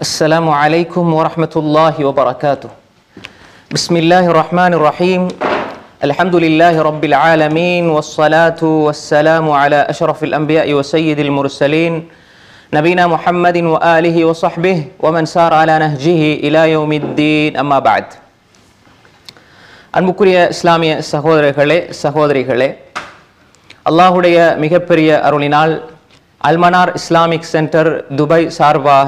السلام عليكم ورحمة الله وبركاته بسم الله الرحمن الرحيم الحمد لله رب العالمين والصلاة والسلام على أشرف الأنبياء وسيد المرسلين نبينا محمد وآله وصحبه ومن سار على نهجه إلى يوم الدين أما بعد அன்புக்குரிய இஸ்லாமிய சகோதரர்களே சகோதரிகளே அல்லாஹுடைய மிகப்பெரிய அருளினால் அல்மனார் இஸ்லாமிக் சென்டர் துபாய் சார்பாக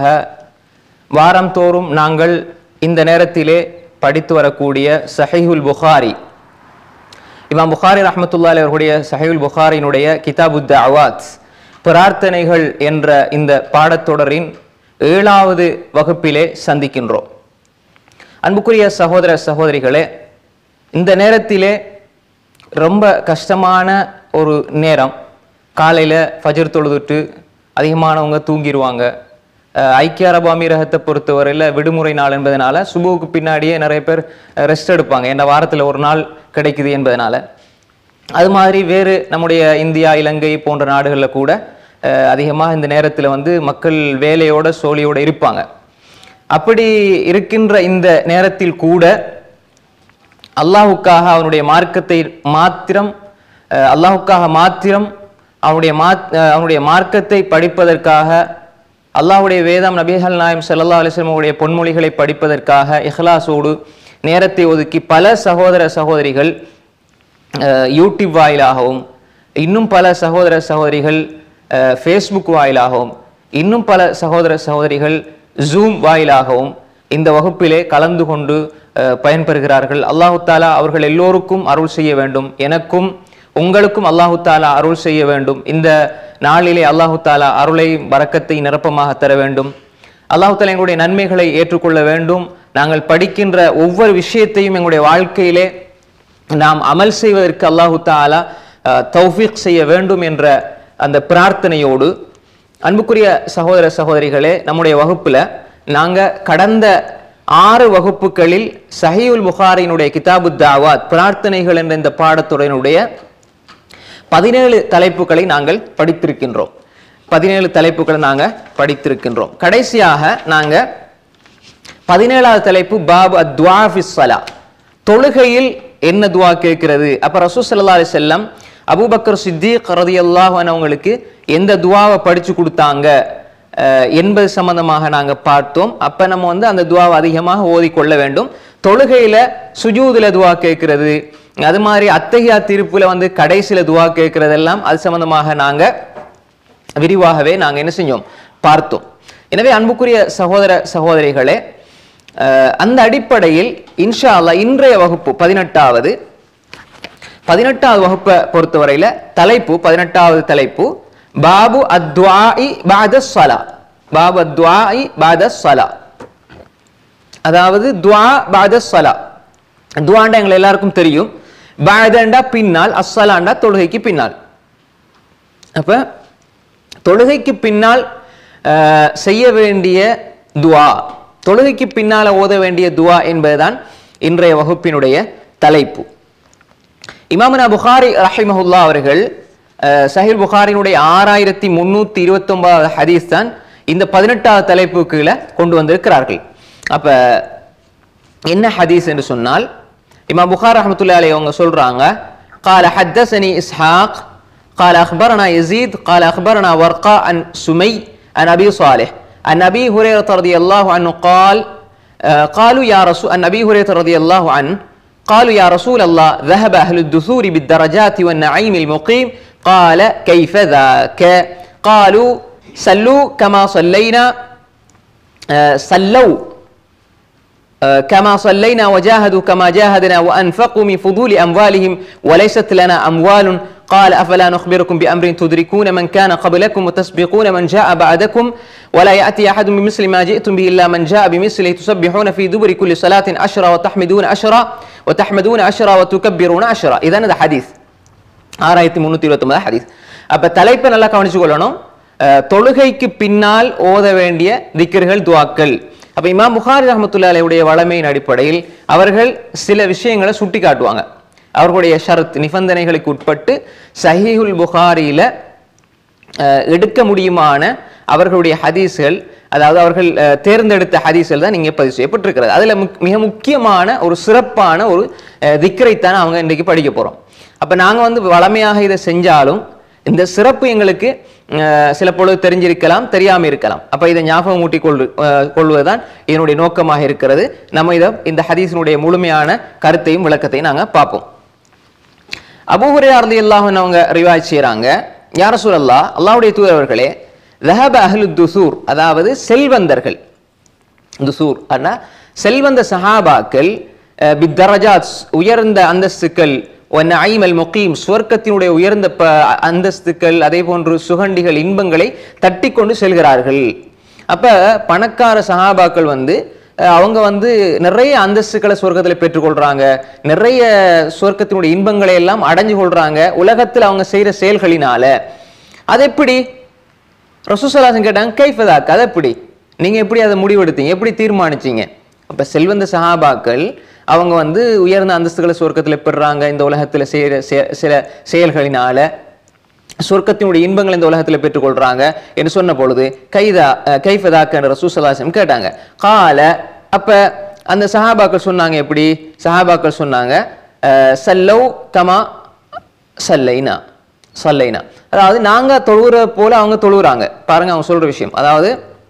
வாரந்தோறும் நாங்கள் இந்த நேரத்திலே படித்து வரக்கூடிய சஹீஹுல் புகாரி இமாம் புகாரி ரஹமத்துல்லாஹி அவர்களுடைய சஹீஹுல் புகாரினுடைய கிதாபுத் அவாத் பிரார்த்தனைகள் என்ற இந்த பாடத்தொடரின் ஏழாவது வகுப்பிலே சந்திக்கின்றோம் அன்புக்குரிய சகோதர சகோதரிகளே இந்த நேரத்திலே ரொம்ப கஷ்டமான ஒரு நேரம் காலையில் ஃபஜர் தொழுதுட்டு அதிகமானவங்க தூங்கிடுவாங்க அஹ் ஐக்கிய அரபு அமீரகத்தை பொறுத்தவரையில் விடுமுறை நாள் என்பதனால சுபுவுக்கு பின்னாடியே நிறைய பேர் ரெஸ்ட் எடுப்பாங்க என்ற வாரத்தில் ஒரு நாள் கிடைக்குது என்பதனால அது மாதிரி வேறு நம்முடைய இந்தியா இலங்கை போன்ற நாடுகளில் கூட அஹ் அதிகமாக இந்த நேரத்தில் வந்து மக்கள் வேலையோட சோழியோட இருப்பாங்க அப்படி இருக்கின்ற இந்த நேரத்தில் கூட அல்லாஹுக்காக அவனுடைய மார்க்கத்தை மாத்திரம் அஹ் அல்லாஹுக்காக மாத்திரம் அவனுடைய மாத் அஹ் அவனுடைய மார்க்கத்தை படிப்பதற்காக அல்லாஹ்வுடைய வேதம் நபிகள் நாயம் ஸல்லல்லாஹு அலைஹி வஸல்லம் உடைய பொன்மொழிகளை படிப்பதற்காக இஹ்லாஸோடு நேரத்தை ஒதுக்கி பல சகோதர சகோதரிகள் அஹ் யூடியூப் வாயிலாகவும் இன்னும் பல சகோதர சகோதரிகள் அஹ் ஃபேஸ்புக் வாயிலாகவும் இன்னும் பல சகோதர சகோதரிகள் ஜூம் வாயிலாகவும் இந்த வகுப்பிலே கலந்து கொண்டு அஹ், பயன்பெறுகிறார்கள் அல்லாஹு தாலா அவர்கள் எல்லோருக்கும் அருள் செய்ய வேண்டும் எனக்கும் உங்களுக்கும் அல்லாஹு தாலா அருள் செய்ய வேண்டும் இந்த நாளிலே அல்லாஹு தாலா அருளை வரக்கத்தை நிரப்பமாக தர வேண்டும் அல்லாஹு தாலா எங்களுடைய நன்மைகளை ஏற்றுக்கொள்ள வேண்டும் நாங்கள் படிக்கின்ற ஒவ்வொரு விஷயத்தையும் எங்களுடைய வாழ்க்கையிலே நாம் அமல் செய்வதற்கு அல்லாஹு தாலா அஹ், தௌஃபீக் செய்ய வேண்டும் என்ற அந்த பிரார்த்தனையோடு அன்புக்குரிய சகோதர சகோதரிகளே நம்முடைய வகுப்புல நாங்க கடந்த ஆறு வகுப்புகளில் சஹீவுல் புகாரினுடைய கிதாபு தாவாத் பிரார்த்தனைகள் என்ற இந்த பாடத்துறையினுடைய பதினேழு தலைப்புகளை நாங்கள் படித்திருக்கின்றோம் பதினேழு தலைப்புகளை நாங்க படித்திருக்கின்றோம் கடைசியாக நாங்க பதினேழாவது தலைப்பு பாப் அத்வா ஃபிஸ்ஸலா தொழுகையில் என்ன துவா கேட்கிறது அப்ப ரசூல் ஸல்லல்லாஹு அலைஹி வஸல்லம் அபூபக்கர் சித்திக் ரலியல்லாஹு அன்ஹு அவங்களுக்கு எந்த துவாவை படிச்சு கொடுத்தாங்க அஹ், என்பது சம்பந்தமாக நாங்க பார்த்தோம் அப்ப நம்ம வந்து அந்த துவாவை அதிகமாக ஓதிக்கொள்ள வேண்டும் தொழுகையில சுஜூதுல துவா கேட்கிறது அது மாதிரி அத்தகையா தீர்ப்புல வந்து கடைசியில துவா கேட்கிறதெல்லாம் அது சம்பந்தமாக நாங்க விரிவாகவே நாங்க என்ன செஞ்சோம் பார்த்தோம் எனவே அன்புக்குரிய சகோதர சகோதரிகளே அஹ், அந்த அடிப்படையில் இன்ஷா அல்லாஹ் இன்றைய வகுப்பு பதினெட்டாவது பதினெட்டாவது வகுப்பை பொறுத்தவரையில தலைப்பு பதினெட்டாவது தலைப்பு பாபு அத்வாஇ பாத ஸலா பாபு அத்வாஇ பாத ஸலா அதாவது துவா பாத ஸலா துவாண்டா எங்களை எல்லாருக்கும் தெரியும் பாதண்டா பின்னால் அஸ்ஸலாண்டா தொழுகைக்கு பின்னால் அப்ப தொழுகைக்கு பின்னால் அஹ், செய்ய வேண்டிய துவா தொழுகைக்கு பின்னால ஓத வேண்டிய துவா என்பதுதான் இன்றைய வகுப்பினுடைய தலைப்பு இமாமனா புகாரி ரஹிமஹுல்லா அவர்கள் அஹ், சஹீல் புகாரினுடைய ஆறாயிரத்தி முன்னூத்தி இருபத்தி ஒன்பதாவது ஹதீஸ் தான் இந்த பதினெட்டாவது தலைப்பு கீழே கொண்டு வந்திருக்கிறார்கள் அப்ப என்ன ஹதீஸ் என்று சொன்னால் இமாம் புகார் ரஹமத்துல்லாஹி அலைஹி அவங்க சொல்றாங்க قال حدثني اسحاق قال اخبرنا يزيد قال اخبرنا ورقاء عن سمي عن ابي صالح عن ابي هريره رضي الله عنه قال آه، قالوا يا رسول عن ابي هريره رضي الله عنه قالوا يا رسول الله ذهب اهل الدثور بالدرجات والنعيم المقيم قال كيف ذاك قالوا صلوا كما صلينا آه، صلوا آه، كما صلينا وجاهدوا كما جاهدنا وأنفقوا من فضول أموالهم وليست لنا أموال قال أفلا نخبركم بأمر تدركون من كان قبلكم وتسبقون من جاء بعدكم ولا يأتي أحد بمثل ما جئتم به إلا من جاء بمثله تسبحون في دبر كل صلاة عشرة وتحمدون عشرة وتحمدون عشرة وتكبرون عشرة إذا هذا حديث ஆறாயிரத்தி முந்நூற்றி இருபத்தொன்பது ஹதீஸ் அப்ப தலைப்பை நல்லா கவனிச்சு கொள்ளணும் அஹ், தொழுகைக்கு பின்னால் ஓத வேண்டிய திக்கர்கள் துவாக்கள் அப்ப இமாம் புகாரி ரஹமத்துல்லாவுடைய வளமையின் அடிப்படையில் அவர்கள் சில விஷயங்களை சுட்டி காட்டுவாங்க அவர்களுடைய ஷரத் நிபந்தனைகளுக்கு உட்பட்டு சஹீஹுல் புகாரியில அஹ், எடுக்க முடியுமான அவர்களுடைய ஹதீஸ்கள் அதாவது அவர்கள் அஹ், தேர்ந்தெடுத்த ஹதீஸில் தான் இங்கே பதிவு செய்யப்பட்டிருக்கிறது அதுல முக்- மிக முக்கியமான ஒரு சிறப்பான ஒரு அஹ், திக்ரைத்தான் அவங்க இன்றைக்கு படிக்க போறோம் அப்ப நாங்க வந்து வளமையாக இதை செஞ்சாலும் இந்த சிறப்பு எங்களுக்கு அஹ், சில பொழுது தெரிஞ்சிருக்கலாம் தெரியாம இருக்கலாம் அப்ப இதை ஞாபகம் ஊட்டி கொள்ளு அஹ், கொள்வதுதான் என்னுடைய நோக்கமாக இருக்கிறது நம்ம இதை இந்த ஹதீஸினுடைய முழுமையான கருத்தையும் விளக்கத்தையும் நாங்க பார்ப்போம் அபூஹுரே அர்லி அல்லாஹன் அவங்க ரிவாய் செய்கிறாங்க யார சூழல்லா அல்லாஹ்வுடைய தூதரவர்களே ரஹப அஹ்லு துசூர் அதாவது செல்வந்தர்கள் துசூர் அண்ணா செல்வந்த சஹாபாக்கள் அஹ், பித்தரஜாத் உயர்ந்த அந்தஸ்துக்கள் ஐமல் முகீம் சுவர்க்கத்தினுடைய உயர்ந்த ப அந்தஸ்துக்கள் அதே போன்று சுகண்டிகள் இன்பங்களை தட்டி கொண்டு செல்கிறார்கள் அப்ப பணக்கார சஹாபாக்கள் வந்து அஹ், அவங்க வந்து நிறைய அந்தஸ்துக்களை சொர்க்கத்தில் பெற்றுக்கொள்றாங்க நிறைய சொர்க்கத்தினுடைய இன்பங்களை எல்லாம் அடைஞ்சு கொள்றாங்க உலகத்தில் அவங்க செய்யற செயல்களினால அது எப்படி ரசூசலாசன் கேட்டாங்க கைஃபதாக் அது எப்படி நீங்க எப்படி அதை முடிவெடுத்தீங்க எப்படி தீர்மானிச்சீங்க அப்ப செல்வந்த சஹாபாக்கள் அவங்க வந்து உயர்ந்த அந்தஸ்துகளை சொர்க்கத்துல பெறுறாங்க இந்த உலகத்துல செய்யற செ- சில செயல்களினால சொர்க்கத்தினுடைய இன்பங்களை இந்த உலகத்துல பெற்றுக்கொள்றாங்க என்று சொன்ன பொழுது கைதா அஹ், கைஃபதாக் என்ற ரசூசலாசம் கேட்டாங்க கால அப்ப அந்த சஹாபாக்கள் சொன்னாங்க எப்படி சஹாபாக்கள் சொன்னாங்க அஹ், சல்லவ் கமா சல்லைனா சல்லைனா அதாவது நாங்க தொழுகிற போல அவங்க தொழுகிறாங்க பாருங்க அவங்க சொல்ற விஷயம் அதாவது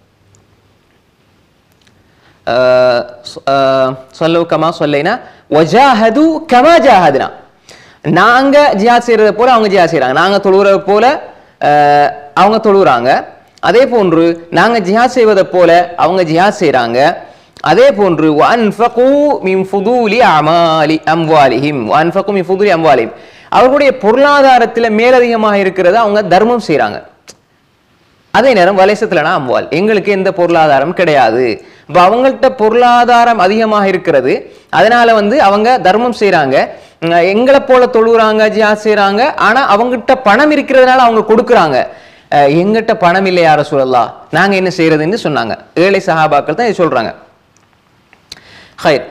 சொல்லு கமா சொல்லைனா வஜாஹது கமா ஜாஹதுனா நாங்க ஜிஹாத் செய்யறத போல அவங்க ஜிஹாத் செய்றாங்க நாங்க தொழுகிறத போல அஹ், அவங்க தொழுகிறாங்க அதே போன்று நாங்க ஜிஹாத் செய்வதை போல அவங்க ஜிஹாத் செய்றாங்க அதே போன்று வன்ஃபகு மின் ஃபுதூலி அமாலி அம்வாலிஹிம் வன்ஃபகு மின் ஃபுதூலி அம்வாலிஹிம் அவர்களுடைய பொருளாதாரத்துல மேலதிகமாக இருக்கிறத அவங்க தர்மம் செய்றாங்க அதே நேரம் வலைசத்துலனா அம்வால் எங்களுக்கு எந்த பொருளாதாரம் கிடையாது இப்போ அவங்கள்ட்ட பொருளாதாரம் அதிகமாக இருக்கிறது அதனால வந்து அவங்க தர்மம் செய்றாங்க உம், எங்களை போல தொழுகிறாங்க ஜியாத் செய்றாங்க ஆனா அவங்ககிட்ட பணம் இருக்கிறதுனால அவங்க கொடுக்குறாங்க அஹ், எங்கிட்ட பணம் இல்லை யார சொல்லலாம் நாங்க என்ன செய்யறதுன்னு சொன்னாங்க ஏழை சஹாபாக்கள் தான் இது சொல்றாங்க ஹைர்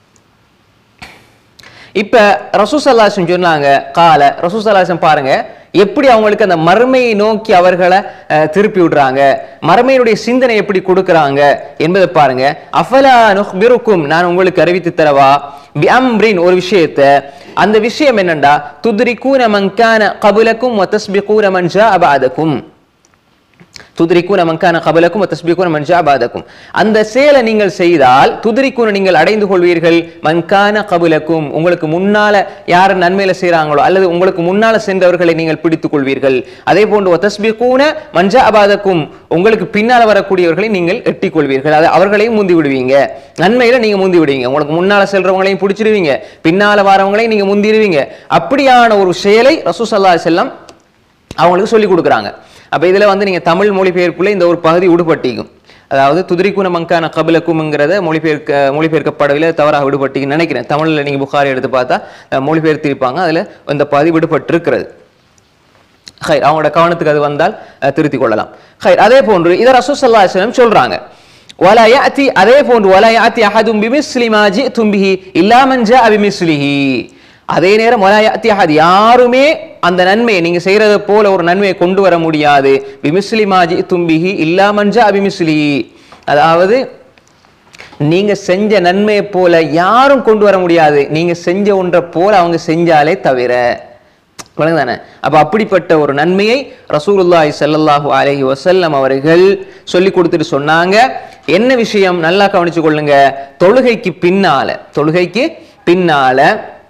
இப்ப ரசூசல்லாசன் சொன்னாங்க கால ரசூசல்லாசன் பாருங்க எப்படி அவங்களுக்கு அந்த மறுமையை நோக்கி அவர்களை அஹ், திருப்பி விடுறாங்க மறுமையினுடைய சிந்தனை எப்படி கொடுக்கறாங்க என்பதை பாருங்க அஃபலா நுஹ்பிருக்கும் நான் உங்களுக்கு அறிவித்து தரவா பிஅம்ரின் ஒரு விஷயத்த அந்த விஷயம் என்னண்டா துத்ரிகூன மன் கான கபுலக்கும் வ தஸ்பிகூன மன் ஜாஅ பஅதக்கும் துதிரிக்கூன மங்கான கபலக்கும் தஸ்பீக்கூன மன்ஜா பாதக்கும் அந்த செயலை நீங்கள் செய்தால் துதிரிக்கூன நீங்கள் அடைந்து கொள்வீர்கள் மன்கான கபுலக்கும் உங்களுக்கு முன்னால யார் நன்மையில செய்றாங்களோ அல்லது உங்களுக்கு முன்னால சென்றவர்களை நீங்கள் பிடித்துக் கொள்வீர்கள் அதே போன்று தஸ்பீக்கூன மன்ஜா அபாதக்கும் உங்களுக்கு பின்னால வரக்கூடியவர்களை நீங்கள் எட்டிக் கொள்வீர்கள் அது அவர்களையும் முந்தி விடுவீங்க நன்மையில நீங்க முந்தி விடுவீங்க உங்களுக்கு முன்னால செல்றவங்களையும் பிடிச்சிருவீங்க பின்னால வரவங்களையும் நீங்க முந்திடுவீங்க அப்படியான ஒரு செயலை ரசூசல்லா செல்லம் அவங்களுக்கு சொல்லி கொடுக்குறாங்க அப்ப இதுல வந்து நீங்க தமிழ் மொழிபெயர்ப்புல இந்த ஒரு பகுதி விடுபட்டிக்கும் அதாவது துதிரிக்குன மங்கான கபிலக்கும்ங்கிறத மொழிபெயர்க்க மொழிபெயர்க்கப்படவில்லை தவறாக விடுபட்டிக்குன்னு நினைக்கிறேன் தமிழ்ல நீங்க புகாரி எடுத்து பார்த்தா அஹ், மொழிபெயர்த்திருப்பாங்க அதுல இந்த பகுதி விடுபட்டிருக்கிறது ஹை அவங்களோட கவனத்துக்கு அது வந்தால் அஹ், திருத்திக் கொள்ளலாம் ஹை அதே போன்று இதை ரசூசல்லா சொல்றாங்க ولا يأتي அதே போன்று ولا يأتي أحد بمثل ما جئتم به إلا من جاء بمثله அதே நேரம் ولا يأتي أحد யாருமே அந்த நன்மையை நீங்க செய்யறத போல ஒரு நன்மையை கொண்டு வர முடியாது بمثل ما جئتم به إلا من جاء بمثله அதாவது நீங்க செஞ்ச நன்மையை போல யாரும் கொண்டு வர முடியாது நீங்க செஞ்ச ஒன்றை போல அவங்க செஞ்சாலே தவிர விளங்குதானே அப்ப அப்படிப்பட்ட ஒரு நன்மையை ரசூலுல்லாஹி ஸல்லல்லாஹு அலைஹி வஸல்லம் அவர்கள் சொல்லி கொடுத்துட்டு சொன்னாங்க என்ன விஷயம் நல்லா கவனிச்சு கொள்ளுங்க தொழுகைக்கு பின்னால தொழுகைக்கு பின்னால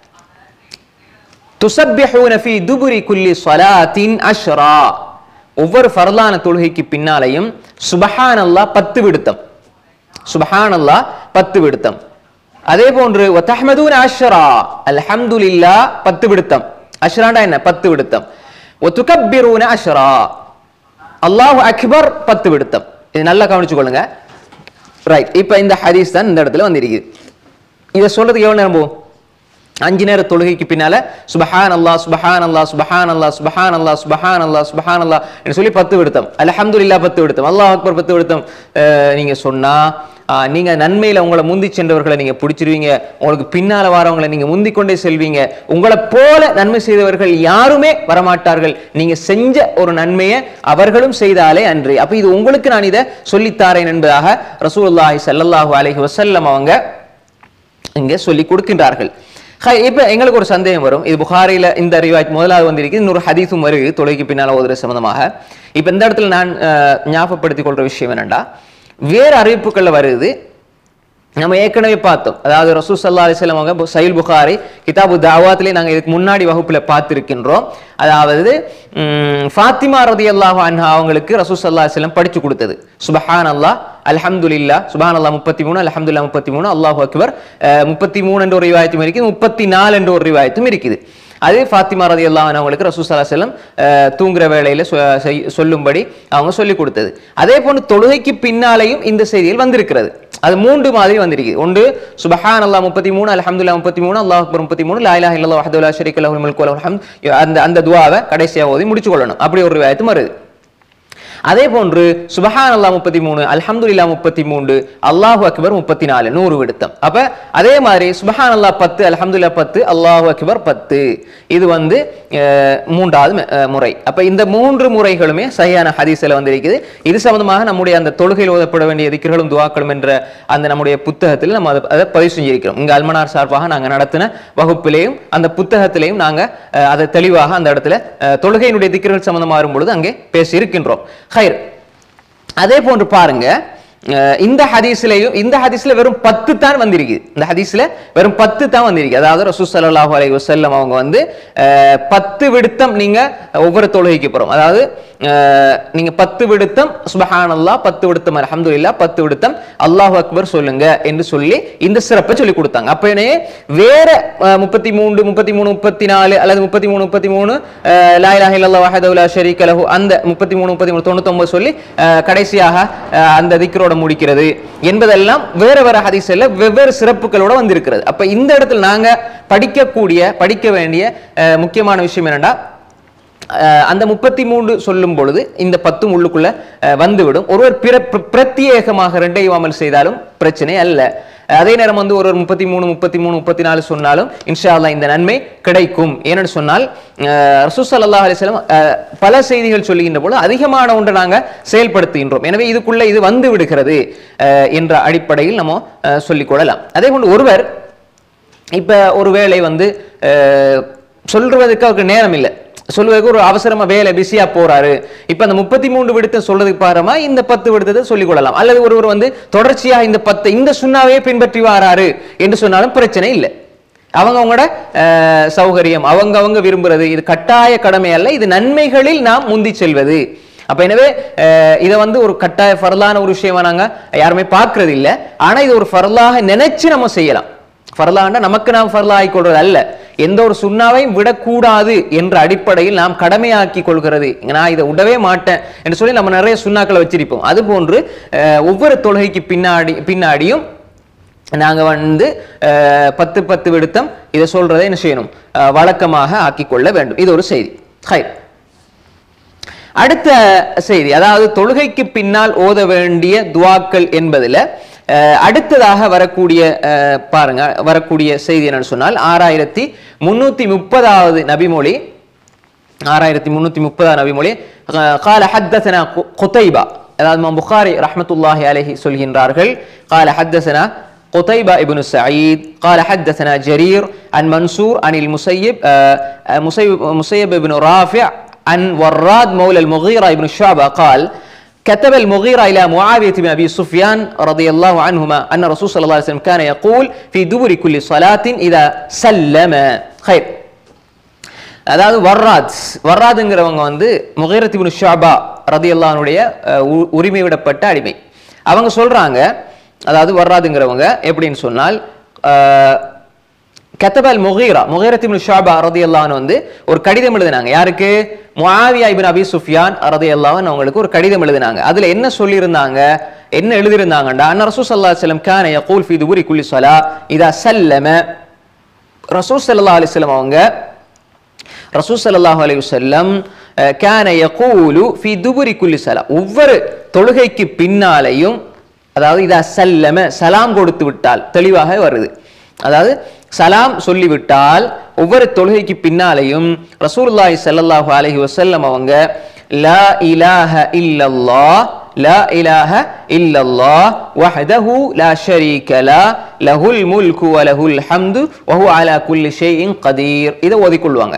துசப்பிஹூன ஃபீ துபுரி குல்லி ஸலாத்தின் அஷ்ரா ஒவ்வொரு ஃபர்லான தொழுகைக்கு பின்னாலையும் சுபஹானல்லாஹ் பத்து விடுத்தம் சுபஹானல்லாஹ் பத்து விடுத்தம் அதே போன்று வத்தஹ்மதூன அஷ்ரா அல்ஹம்துலில்லாஹ் பத்து விடுத்தம் அஷ்ராண்டா என்ன பத்து விடுத்தம் ஒத்துகப்பிரூன அஷ்ரா அல்லாஹு அக்பர் பத்து விடுத்தம் இது நல்லா கவனிச்சு கொள்ளுங்க ரைட் இப்போ இந்த ஹதீஸ் தான் இந்த இடத்துல வந்திருக்குது இதை சொல்றதுக்கு எவ்வளவு நேரம் போகும் அஞ்சு நேர தொழுகைக்கு பின்னால சுபஹான் அல்லா சுபஹான் அல்லா சுபஹான் அல்லா சுபஹான் அல்லா சுபஹான் அல்லா சுபஹான் அல்லா என்று சொல்லி பத்து விடுத்தம் அல்ஹம்துலில்லாஹ் பத்து விடுத்தம் அல்லாஹ் அக்பர் பத்து விடுத்தம் அஹ், நீங்க சொன்னா ஆஹ், நீங்க நன்மையில உங்களை முந்தி சென்றவர்களை நீங்க பிடிச்சிருவீங்க உங்களுக்கு பின்னால வரவங்களை நீங்க முந்திக் கொண்டே செல்வீங்க உங்களை போல நன்மை செய்தவர்கள் யாருமே வரமாட்டார்கள் நீங்க செஞ்ச ஒரு நன்மையை அவர்களும் செய்தாலே அன்று அப்ப இது உங்களுக்கு நான் இதை சொல்லித்தாரேன் என்பதாக ரசூலுல்லாஹி ஸல்லல்லாஹு அலைஹி வஸல்லம் அவங்க இங்கே சொல்லி கொடுக்கின்றார்கள் ஹை, இப்ப எங்களுக்கு ஒரு சந்தேகம் வரும் இது புகாரில இந்த ரிவாய்ட் முதலாவது வந்திருக்கு இன்னொரு ஹதீஸும் வருது தொலைக்கு பின்னால் ஓதுற சம்பந்தமாக இப்ப இந்த இடத்துல நான் அஹ், ஞாபகப்படுத்திக் கொள்ற விஷயம் என்னன்னா வேறு அறிவிப்புகள்ல வருது நம்ம ஏற்கனவே பார்த்தோம் அதாவது ரசூ சல்லா அலிஸ்லாம் அவங்க பு- சஹீல் புகாரி கிதாபு தாவாத்திலே நாங்கள் இதுக்கு முன்னாடி வகுப்புல பார்த்திருக்கின்றோம் அதாவது உம், ஃபாத்திமா ரதி அல்லாஹ் அன்ஹா அவங்களுக்கு ரசூ சல்லா அலிஸ்லாம் படிச்சு கொடுத்தது சுபஹான் அல்லாஹ் அல்ஹம்துலில்லா சுபஹான் அல்லாஹ் முப்பத்தி மூணு அல்ஹம்துலில்லாஹ் முப்பத்தி மூணு அல்லாஹு அக்பர் அஹ், முப்பத்தி மூணு என்ற ஒரு ரிவாயத்தும் இருக்குது முப்பத்தி நாலு என்ற ஒரு ரிவாயத்தும் இருக்குது அது ஃபாத்திமா ரதி அல்லாஹ் அவங்களுக்கு ரசூ சல்லா செல்லம் தூங்குற வேளையில சொ- செய்- சொல்லும்படி அவங்க சொல்லி கொடுத்தது அதே போன்று தொழுகைக்கு பின்னாலேயும் இந்த செய்தியில் வந்திருக்கிறது அது மூன்று மாதிரி வந்திருக்கு ஒன்று சுபஹான் அல்லாஹ் முப்பத்தி மூணு அல்ஹம்துலில்லாஹ் முப்பத்தி மூணு அல்லாஹ் அக்பர் முப்பத்தி மூணு லா இலாஹ இல்லல்லாஹ் வஹ்தஹு லா ஷரீக லஹுல் முல்கு வலஹுல் ஹம்த் அந்த அந்த துஆவை கடைசியா ஓதி முடிச்சு கொள்ளணும் அப்படி ஒரு ரிவாயத்தும் வருது அதே போன்று சுபஹான் அல்லாஹ் முப்பத்தி மூணு அல்ஹம்துலில்லா முப்பத்தி மூன்று அல்லாஹு அக்பர் முப்பத்தி நாலு நூறு விடுத்தம் அப்ப அதே மாதிரி சுபஹான் அல்லாஹ் பத்து அல்ஹம்துலில்லா பத்து அல்லாஹு அக்பர் பத்து இது வந்து அஹ், மூன்றாவது ம- அஹ், முறை அப்ப இந்த மூன்று முறைகளுமே சரியான ஹதீஸ்ல வந்திருக்குது இது சம்பந்தமாக நம்முடைய அந்த தொழுகையில் ஓதப்பட வேண்டிய திக்கர்களும் துவாக்களும் என்ற அந்த நம்முடைய புத்தகத்தில் நம்ம அதை அதை பதிவு செஞ்சிருக்கிறோம் இங்க அல்மனார் சார்பாக நாங்க நடத்தின வகுப்பிலேயும் அந்த புத்தகத்திலேயும் நாங்க அஹ், அதை தெளிவாக அந்த இடத்துல அஹ், தொழுகையினுடைய திக்கர்கள் சம்பந்தமாக வரும்பொழுது அங்கே பேசி இருக்கின்றோம் ஹைர் அதே போன்று பாருங்க அஹ் இந்த ஹதீஸ்லயும் இந்த ஹதீஸ்ல வெறும் பத்து தான் வந்திருக்கு இந்த ஹதீஸ்ல வெறும் பத்து தான் வந்திருக்கு அதாவது ரசூ ஸல்லல்லாஹு அலைஹி வஸல்லம் அவங்க வந்து அஹ், பத்து விடுத்தம் நீங்க ஒவ்வொரு தொழுகைக்கு போறோம் அதாவது அஹ், நீங்க பத்து விடுத்தம் சுபஹானல்லாஹ் பத்து விடுத்தம் அல்ஹம்துலில்லாஹ் பத்து விடுத்தம் அல்லாஹ் அக்பர் சொல்லுங்க என்று சொல்லி இந்த சிறப்பை சொல்லி கொடுத்தாங்க அப்ப என்னையே வேற முப்பத்தி மூன்று முப்பத்தி மூணு முப்பத்தி நாலு அல்லது முப்பத்தி மூணு முப்பத்தி மூணு லா இலாஹ இல்லல்லாஹ் வஹதஹு லா ஷரீக லஹு அந்த முப்பத்தி மூணு முப்பத்தி மூணு தொண்ணூத்தொன்பது சொல்லி அஹ், கடைசியாக அஹ், அந்த திக்ரோட முடிக்கிறது என்பதெல்லாம் வேற வேற ஹதீஸ்ல வெவ்வேறு சிறப்புகளோட வந்திருக்கிறது அப்ப இந்த இடத்துல நாங்க படிக்கக்கூடிய படிக்க வேண்டிய அஹ், முக்கியமான விஷயம் என்னன்னா அஹ், அந்த முப்பத்தி மூன்று சொல்லும் பொழுது இந்த பத்தும் உள்ளுக்குள்ள அஹ், வந்துவிடும் ஒருவர் பிற பிர- பிரத்யேகமாக ரெண்டையும் அமல் செய்தாலும் பிரச்சனை அல்ல அதே நேரம் வந்து ஒரு முப்பத்தி மூணு முப்பத்தி மூணு முப்பத்தி நாலு சொன்னாலும் இன்ஷா அல்லாஹ் இந்த நன்மை கிடைக்கும் ஏன்னு சொன்னால் ரசூஸ் அல்லாஹ் அலிஸ்லாம் பல செய்திகள் சொல்லுகின்ற பொழுது அதிகமான ஒன்றை நாங்க செயல்படுத்துகின்றோம் எனவே இதுக்குள்ள இது வந்து விடுகிறது அஹ், என்ற அடிப்படையில் நம்ம அஹ், சொல்லிக் கொள்ளலாம் அதே போன்று ஒருவர் இப்ப ஒரு வேளை வந்து அஹ், சொல்றதுக்கு அவருக்கு நேரம் இல்லை சொல்லுவதற்கு ஒரு அவசரமா வேலை பிஸியா போறாரு இப்ப அந்த முப்பத்தி மூன்று விடுத்தம் சொல்றதுக்கு பாரமா இந்த பத்து விடுத்தத்தை சொல்லிக் கொள்ளலாம் அல்லது ஒருவர் வந்து தொடர்ச்சியா இந்த பத்து இந்த சுண்ணாவே பின்பற்றி வாராரு என்று சொன்னாலும் பிரச்சனை இல்லை அவங்க அவங்களோட அஹ், சௌகரியம் அவங்க அவங்க விரும்புறது இது கட்டாய கடமை அல்ல இது நன்மைகளில் நாம் முந்தி செல்வது அப்ப எனவே அஹ், இதை வந்து ஒரு கட்டாய ஃபரலான ஒரு விஷயமா நாங்க யாருமே பார்க்கறது இல்லை ஆனா இது ஒரு ஃபரலாக நினைச்சு நம்ம செய்யலாம் ஃபர்லாண்டா நமக்கு நாம் ஃபர்லா ஆக்கிக் கொள்வது அல்ல எந்த ஒரு சுண்ணாவையும் விடக்கூடாது என்ற அடிப்படையில் நாம் கடமையாக்கி கொள்கிறது நான் இதை விடவே மாட்டேன் என்று சொல்லி நம்ம நிறைய சுண்ணாக்களை வச்சிருப்போம் அது போன்று அஹ், ஒவ்வொரு தொழுகைக்கு பின்னாடி பின்னாடியும் நாங்க வந்து அஹ், பத்து பத்து விடுத்தம் இதை சொல்றதை என்ன செய்யணும் அஹ், வழக்கமாக ஆக்கிக் கொள்ள வேண்டும் இது ஒரு செய்தி ஹை அடுத்த செய்தி அதாவது தொழுகைக்கு பின்னால் ஓத வேண்டிய துவாக்கள் என்பதுல அஹ், அடுத்ததாக வரக்கூடிய அஹ், பாருங்க வரக்கூடிய செய்தி என்னன்னு சொன்னால் ஆறாயிரத்தி முன்னூத்தி முப்பதாவது நபிமொழி ஆறாயிரத்தி முன்னூத்தி முப்பதாவது நபிமொழி அஹ், قال حدثنا قتيبة அதாவது இமாம் புகாரி ரஹ்மத்துல்லாஹி அலைஹி சொல்கின்றார்கள் قال حدثنا قتيبة ابن سعيد قال حدثنا جرير عن منصور عن المسيب آه، آه، مسيب مسيب بن رافع عن وراد مولى المغيرة بن الشعبة قال كتب المغيرة إلى معاوية بن أبي سفيان رضي الله عنهما أن الرسول صلى الله عليه وسلم كان يقول في دبر كل صلاة إذا سلم خير அதாவது வர்ராத் வர்ராதுங்கிறவங்க வந்து முகைரத் இப்னு ஷாபா ரதியல்லானுடைய உரிமை விடப்பட்ட அடிமை அவங்க சொல்றாங்க அதாவது வர்ராதுங்கிறவங்க எப்படின்னு சொன்னால் அஹ், கத்தபல் முகீரா முகீரத் இப்னு ஷாபா ரதியல்லான்னு வந்து ஒரு கடிதம் எழுதினாங்க யாருக்கு முஆவியா இப்னு அபி சுஃபியான் ரதியல்லாஹு அவங்களுக்கு ஒரு கடிதம் எழுதினாங்க அதுல என்ன சொல்லியிருந்தாங்க என்ன எழுதியிருந்தாங்கடா அன்ன ரசூல் ஸல்லல்லாஹு அலைஹி வஸல்லம் கான யகூல் ஃபீ துபுரி குல்லி ஸலா இதா சல்லம ரசூல் ஸல்லல்லாஹு அலைஹி வஸல்லம் அவங்க ரசூல் ஸல்லல்லாஹு அலைஹி வஸல்லம் அஹ், கான யகூலு ஃபீ துபுரி குல்லி ஸலா ஒவ்வொரு தொழுகைக்கு பின்னாலையும் அதாவது இதா சல்லம சலாம் கொடுத்து விட்டால் தெளிவாக வருது அதாவது சலாம் சொல்லிவிட்டால் ஒவ்வொரு தொழுகைக்கு பின்னாலேயும் ரசூலுல்லாஹி ஸல்லல்லாஹு அலைஹி வஸல்லம் அவங்க லா இலாஹ இல்லல்லாஹ் لا إله إلا الله وحده لا شريك له له الملك وله الحمد وهو على كل شيء قدير إذا ஓதி கொள்வாங்க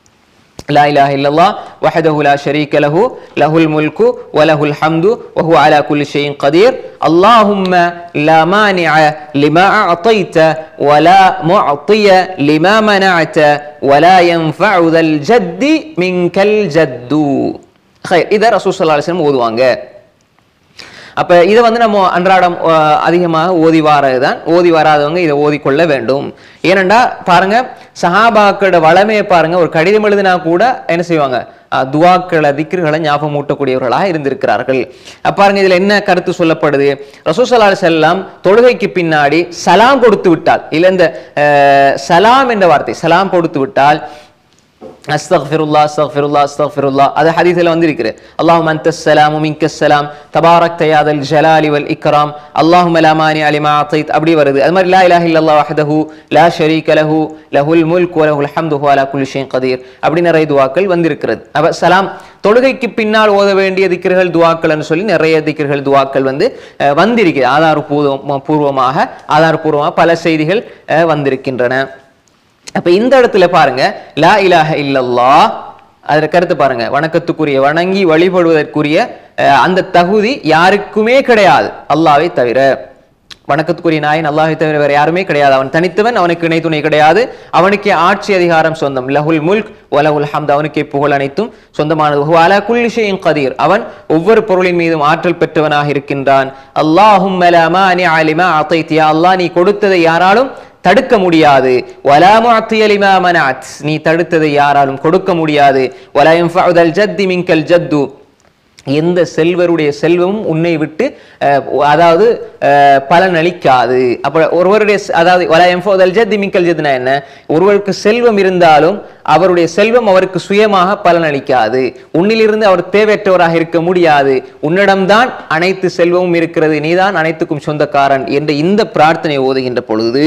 لا إله إلا الله وحده لا شريك له له الملك وله الحمد وهو على كل شيء قدير اللهم لا مانع لما أعطيت ولا معطي لما منعت ولا ينفع ذا الجد منك الجد خير إذا رسول صلى الله عليه وسلم ஓதுவாங்க அப்ப இதை வந்து நம்ம அன்றாடம் அஹ், அதிகமாக ஓதி வாரதுதான் ஓதி வராதவங்க இதை ஓதிக்கொள்ள வேண்டும் ஏனண்டா பாருங்க சஹாபாக்களோட வளமையை பாருங்க ஒரு கடிதம் எழுதினா கூட என்ன செய்வாங்க அஹ், துவாக்களை திக்ருகளை ஞாபகம் ஊட்டக்கூடியவர்களாக இருந்திருக்கிறார்கள் அப்ப பாருங்க இதுல என்ன கருத்து சொல்லப்படுது ரசூசல்லா செல்லாம் தொழுகைக்கு பின்னாடி சலாம் கொடுத்து விட்டால் இல்ல இந்த அஹ், சலாம் என்ற வார்த்தை சலாம் கொடுத்து விட்டால் அஸ்தக்ஃபிருல்லா அஸ்தக்ஃபிருல்லா அஸ்தக்ஃபிருல்லா அது ஹதீஸில் வந்திருக்குது அல்லாஹும் அன்த ஸலாமு மின்க ஸலாம் தபாரக் தயாதல் ஜலாலி வல் இக்ராம் அல்லாஹும் லா மானி அலிமா அத்தைத் அப்படி வருது அது மாதிரி லா இலாஹ இல்லல்லாஹ் வஹ்தஹு லா ஷரீக லஹு லஹுல் முல்க் வ லஹுல் ஹம்து ஹுவ அலா குல்லி ஷைஇன் கதீர் அப்படி நிறைய துவாக்கள் வந்திருக்கிறது அப்ப சலாம் தொழுகைக்கு பின்னால் ஓத வேண்டிய திக்ர்கள் துவாக்கள்னு சொல்லி நிறைய திக்ர்கள் துவாக்கள் வந்து அஹ், வந்திருக்கு ஆதாரபூர்வ பூர்வமாக ஆதாரபூர்வமாக பல செய்திகள் அஹ், வந்திருக்கின்றன அப்ப இந்த இடத்துல பாருங்க லா இலாஹ இல்லல்லாஹ் அதுல கருத்து பாருங்க வணக்கத்துக்குரிய வணங்கி வழிபடுவதற்குரிய அஹ், அந்த தகுதி யாருக்குமே கிடையாது அல்லாஹ்வை தவிர வணக்கத்துக்குரிய நாயன் அல்லாஹை தவிர வேற யாருமே கிடையாது அவன் தனித்தவன் அவனுக்கு இணை துணை கிடையாது அவனுக்கே ஆட்சி அதிகாரம் சொந்தம் லஹுல் முல்க் வலஹுல் ஹம்த் அவனுக்கே புகழ் அனைத்தும் சொந்தமானது ஹுவ அலா குல்லி ஷைஇன் கதீர் அவன் ஒவ்வொரு பொருளின் மீதும் ஆற்றல் பெற்றவனாக இருக்கின்றான் அல்லாஹும் அலிமா அத்தைத்தியா அல்லாஹ் நீ கொடுத்ததை யாராலும் தடுக்க முடியாது வலா முஅத்திய லிமா மனஅத் நீ தடுத்ததை யாராலும் கொடுக்க முடியாது வலா யன்ஃபஉதல் ஜத்தி மின்கல் ஜத்து எந்த செல்வருடைய செல்வமும் உன்னை விட்டு அஹ், அதாவது அஹ், பலனளிக்காது அப்ப ஒருவருடைய செ- அதாவது வலா யன்ஃபஉதல் ஜத்தி மின்கல் ஜத்னா என்ன ஒருவருக்கு செல்வம் இருந்தாலும் அவருடைய செல்வம் அவருக்கு சுயமாக பலனளிக்காது உன்னிலிருந்து அவர் தேவையற்றவராக இருக்க முடியாது உன்னிடம்தான் அனைத்து செல்வமும் இருக்கிறது நீதான் அனைத்துக்கும் சொந்தக்காரன் என்ற இந்த பிரார்த்தனை ஓதுகின்ற பொழுது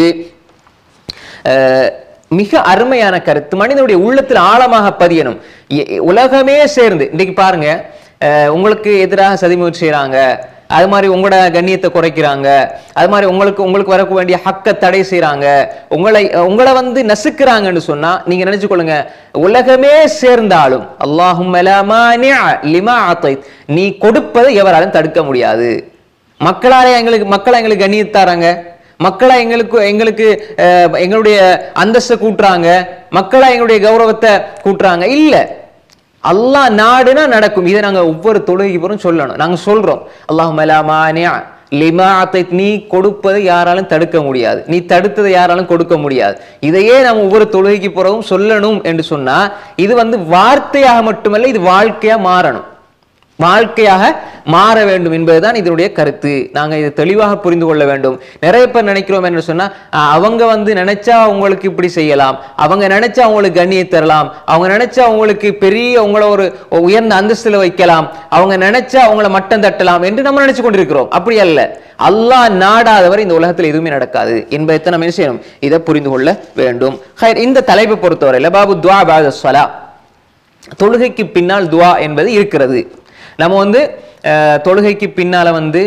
அஹ், மிக அருமையான கருத்து மனிதனுடைய உள்ளத்தில் ஆழமாக பதியணும் எ- எ- உலகமே சேர்ந்து இன்னைக்கு பாருங்க அஹ், உங்களுக்கு எதிராக சதிமுயற்சி செய்றாங்க அது மாதிரி உங்களோட கண்ணியத்தை குறைக்கிறாங்க அது மாதிரி உங்களுக்கு உங்களுக்கு வரக்க வேண்டிய ஹக்க தடை செய்றாங்க உங்களை உங்களை வந்து நசுக்கிறாங்கன்னு சொன்னா நீங்க நினைச்சு கொள்ளுங்க உலகமே சேர்ந்தாலும் அல்லாஹும் லிமா அத்தைத் நீ கொடுப்பதை எவராலும் தடுக்க முடியாது மக்களாலே எங்களுக்கு மக்களா எங்களுக்கு கண்ணியத்தாராங்க மக்களா எங்களுக்கு எங்களுக்கு அஹ், எங்களுடைய அந்தஸ்தை கூட்டுறாங்க மக்களா எங்களுடைய கௌரவத்தை கூட்டுறாங்க இல்ல அல்லாஹ் நாடுனா நடக்கும் இதை நாங்க ஒவ்வொரு தொழுகைக்கு போறோம் சொல்லணும் நாங்க சொல்றோம் அல்லாஹ் லிமா அத்தைத் நீ கொடுப்பதை யாராலும் தடுக்க முடியாது நீ தடுத்ததை யாராலும் கொடுக்க முடியாது இதையே நாம் ஒவ்வொரு தொழுகைக்கு போறவும் சொல்லணும் என்று சொன்னா இது வந்து வார்த்தையாக மட்டுமல்ல இது வாழ்க்கையா மாறணும் வாழ்க்கையாக மாற வேண்டும் என்பதுதான் இதனுடைய கருத்து நாங்க இதை தெளிவாக புரிந்து கொள்ள வேண்டும் நிறைய பேர் நினைக்கிறோம் என்ன சொன்னா அஹ், அவங்க வந்து நினைச்சா அவங்களுக்கு இப்படி செய்யலாம் அவங்க நினைச்சா அவங்களுக்கு கண்ணியை தரலாம் அவங்க நினைச்சா அவங்களுக்கு பெரிய உங்களை ஒரு உயர்ந்த அந்தஸ்துல வைக்கலாம் அவங்க நினைச்சா அவங்கள மட்டம் தட்டலாம் என்று நம்ம நினைச்சு கொண்டிருக்கிறோம் அப்படி அல்ல அல்லாஹ் நாடாதவர் இந்த உலகத்தில் எதுவுமே நடக்காது என்பதை நம்ம என்ன செய்யணும் இதை புரிந்து கொள்ள வேண்டும் ஹைர், இந்த தலைப்பை பொறுத்தவரையில பாபு துவா பாத ஸலா தொழுகைக்கு பின்னால் துவா என்பது இருக்கிறது நம்ம வந்து அஹ், தொழுகைக்கு பின்னால வந்து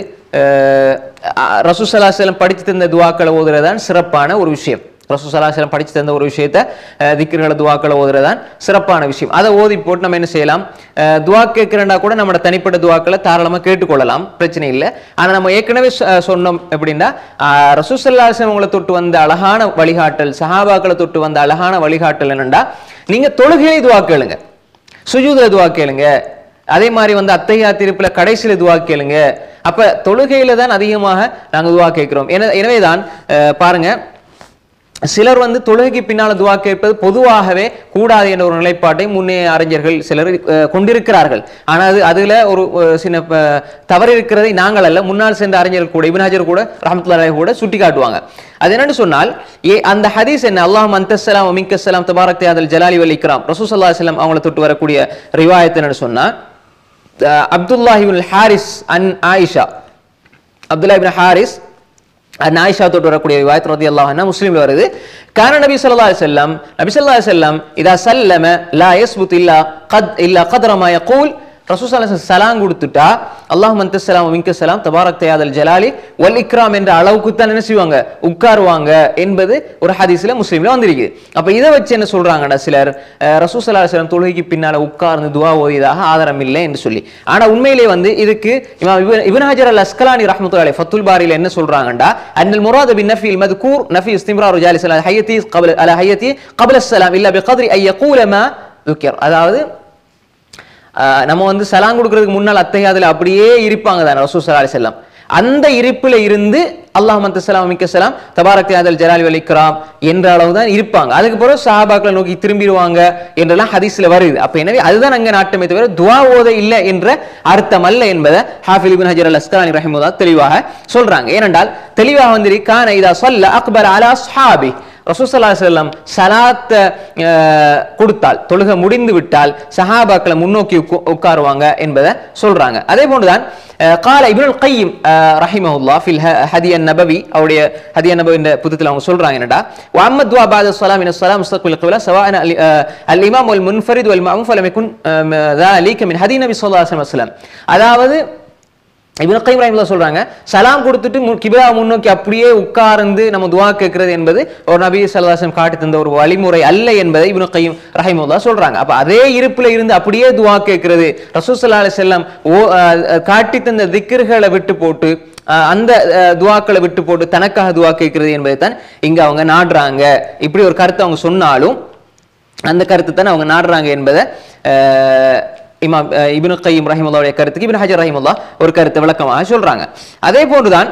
ரசூசலாசலம் படித்து தந்த துவாக்களை ஓதுறதான் சிறப்பான ஒரு விஷயம் ரசூசலாசலம் படித்து தந்த ஒரு விஷயத்த அஹ், திக்ருகளை துவாக்களை ஓதுறதான் சிறப்பான விஷயம் அதை ஓதி போட்டு நம்ம என்ன செய்யலாம் அஹ், துவா கேட்கிறண்டா கூட நம்மளோட தனிப்பட்ட துவாக்களை தாராளமாக கேட்டுக்கொள்ளலாம் பிரச்சனை இல்லை ஆனா நம்ம ஏற்கனவே சொ- சொன்னோம் எப்படின்னா ரசூசல்லாசலம் உங்களை தொட்டு வந்த அழகான வழிகாட்டல் சஹாபாக்களை தொட்டு வந்த அழகான வழிகாட்டல் என்னண்டா நீங்க தொழுகையை துவா கேளுங்க சுஜூதுல துவா கேளுங்க அதே மாதிரி வந்து அத்தையா திருப்புல கடைசியில துவா கேளுங்க அப்ப தொழுகையில தான் அதிகமாக நாங்க துவா கேட்கிறோம் என- எனவேதான் அஹ், பாருங்க சிலர் வந்து தொழுகைக்கு பின்னால துவா கேட்பது பொதுவாகவே கூடாது என்ற ஒரு நிலைப்பாட்டை முன்னே அறிஞர்கள் சிலர் அஹ், கொண்டிருக்கிறார்கள் ஆனால் அது அதுல ஒரு அஹ், சின்ன அஹ், தவறு இருக்கிறதை நாங்கள் அல்ல முன்னால் சென்ற அறிஞர்கள் கூட இப்னு ஹஜர் கூட ரஹமத்துல்லாஹி கூட சுட்டி காட்டுவாங்க அது என்னன்னு சொன்னால் ஏ அந்த ஹதீஸ் என்ன அல்லாஹ் அந்தஸ்ஸலாம் மிக்கஸ்ஸலாம் தபாரக் தியாதல் ஜலாலி வல் இக்ராம் ரசூசல்லா செல்லம் அவங்களை தொட்டு வரக்கூடிய ரிவாயத் என்னன்னு சொன்னா அஹ், அப்துல்லாஹி இப்னுல் ஹாரிஸ் அன் ஆயிஷா அப்துல்லா இப்னு ஹாரிஸ் அன் ஆயிஷா தொட்டு வரக்கூடிய விவாயத் ரதி அல்லாஹ்னா முஸ்லீம்ல வருது கான நபி ஸல்லல்லாஹு அலைஹி வஸல்லம் நபி ஸல்லல்லாஹு அலைஹி வஸல்லம் இதா சல்லம லா யஸ்புத் இல்லா கத் இல்லா கத்ர மா யகூல் ரசூல் ஸல்லல்லாஹு அலைஹி வஸல்லம் சலாம் கொடுத்துட்டா அல்லாஹும் அன்த சலாம் மின்க சலாம் தபாரக் தயாதல் ஜலாலி வல் இக்ராம் என்ற அளவுக்கு தான் என்ன செய்வாங்க உட்காருவாங்க என்பது ஒரு ஹதீஸ்ல முஸ்லீம்ல வந்திருக்குது அப்ப இதை வச்சு என்ன சொல்றாங்கடா சிலர் அஹ், ரசூல் ஸல்லல்லாஹு அலைஹி வஸல்லம் தொழுகைக்கு பின்னால உட்கார்ந்து துவா ஓதியதாக ஆதாரம் இல்லை என்று சொல்லி ஆனா உண்மையிலே வந்து இதுக்கு இமாம் இப்னு- இப்னு ஹஜர் அல் அஸ்கலானி ரஹ்மத்துல்லாஹி அலைஹி ஃபத்துல் பாரில என்ன சொல்றாங்கடா அன்னல் முராத பின் நஃபி அல் மذكور நஃபி இஸ்திம்ரார் ஜாலிஸ் அல ஹையதி قبل على ஹையதி قبل السلام الا بقدر ان يقول ما ذكر அதாவது ஆஹ் நம்ம வந்து சலாம் கொடுக்கறதுக்கு முன்னால் அத்தையாதுல அப்படியே இருப்பாங்க தான் ரசூல் ஸல்லல்லாஹு அலைஹி வஸல்லம் அந்த இருப்பில் இருந்து அல்லாஹ் மத்த சலாம் மிக்க சலாம் தபாரக் யாதல் ஜலால் வலிக்ராம் என்ற அளவு தான் இருப்பாங்க அதுக்கு பிறகு சஹாபாக்களை நோக்கி திரும்பிடுவாங்க என்றெல்லாம் ஹதீஸ்ல வருது அப்ப எனவே அதுதான் அங்க நாட்டமே தவிர துவா ஓத இல்லை என்ற அர்த்தம் அல்ல என்பதை ஹாஃபில் இப்னு ஹஜர் அல் அஸ்கலானி ரஹிமுல்லா தெளிவாக சொல்றாங்க ஏனென்றால் தெளிவாக வந்து கான இதா சொல்ல அக்பர் அலா ஸ்ஹாபி ரசூசல்லா செல்லம் சலாத்த கொடுத்தால் தொழுகை முடிந்து விட்டால் சஹாபாக்களை முன்னோக்கி உக்கு- உட்காருவாங்க என்பதை சொல்றாங்க அதே போன்றுதான் அஹ், கால இப்னுல் கையும் ரஹிமஹுல்லா ஃபில் ஹ- ஹதி நபவி அவருடைய ஹதி நபவி என்ற புத்தகத்தில் அவங்க சொல்றாங்க என்னடா وأما الدعاء بعد الصلاة من الصلاة مستقبل القبلة سواء ال- آه، الإمام والمنفرد والمأموم فلم يكن آم، ذلك من هدي النبي صلى الله عليه وسلم அதாவது இப்னு கைம் ரஹிமுல்லா சொல்றாங்க சலாம் கொடுத்துட்டு மு- கிபிலா முன்னோக்கி அப்படியே உட்கார்ந்து நம்ம துவா கேட்கறது என்பது ஒரு நபி சல்லாசம் காட்டி தந்த ஒரு வழிமுறை அல்ல என்பதை இப்னு கைம் ரஹிமுல்லா சொல்றாங்க அப்ப அதே இருப்புல இருந்து அப்படியே துவா கேட்கறது ரசூல் ஸல்லல்லாஹு அலைஹி வஸல்லம் ஓ அஹ், அஹ், காட்டி தந்த திக்ர்களை விட்டு போட்டு அஹ், அந்த அஹ், துவாக்களை விட்டு போட்டு தனக்காக துவா கேட்கறது என்பதை தான் இங்க அவங்க நாடுறாங்க இப்படி ஒரு கருத்தை அவங்க சொன்னாலும் அந்த கருத்து தானே அவங்க நாடுறாங்க என்பதை அஹ், இமாம் அஹ், இப்னு கையும் ரஹிமுல்லாவுடைய கருத்துக்கு இப்னு ஹஜர் ரஹிமுல்லா ஒரு கருத்தை விளக்கமாக சொல்றாங்க அதே போன்றுதான்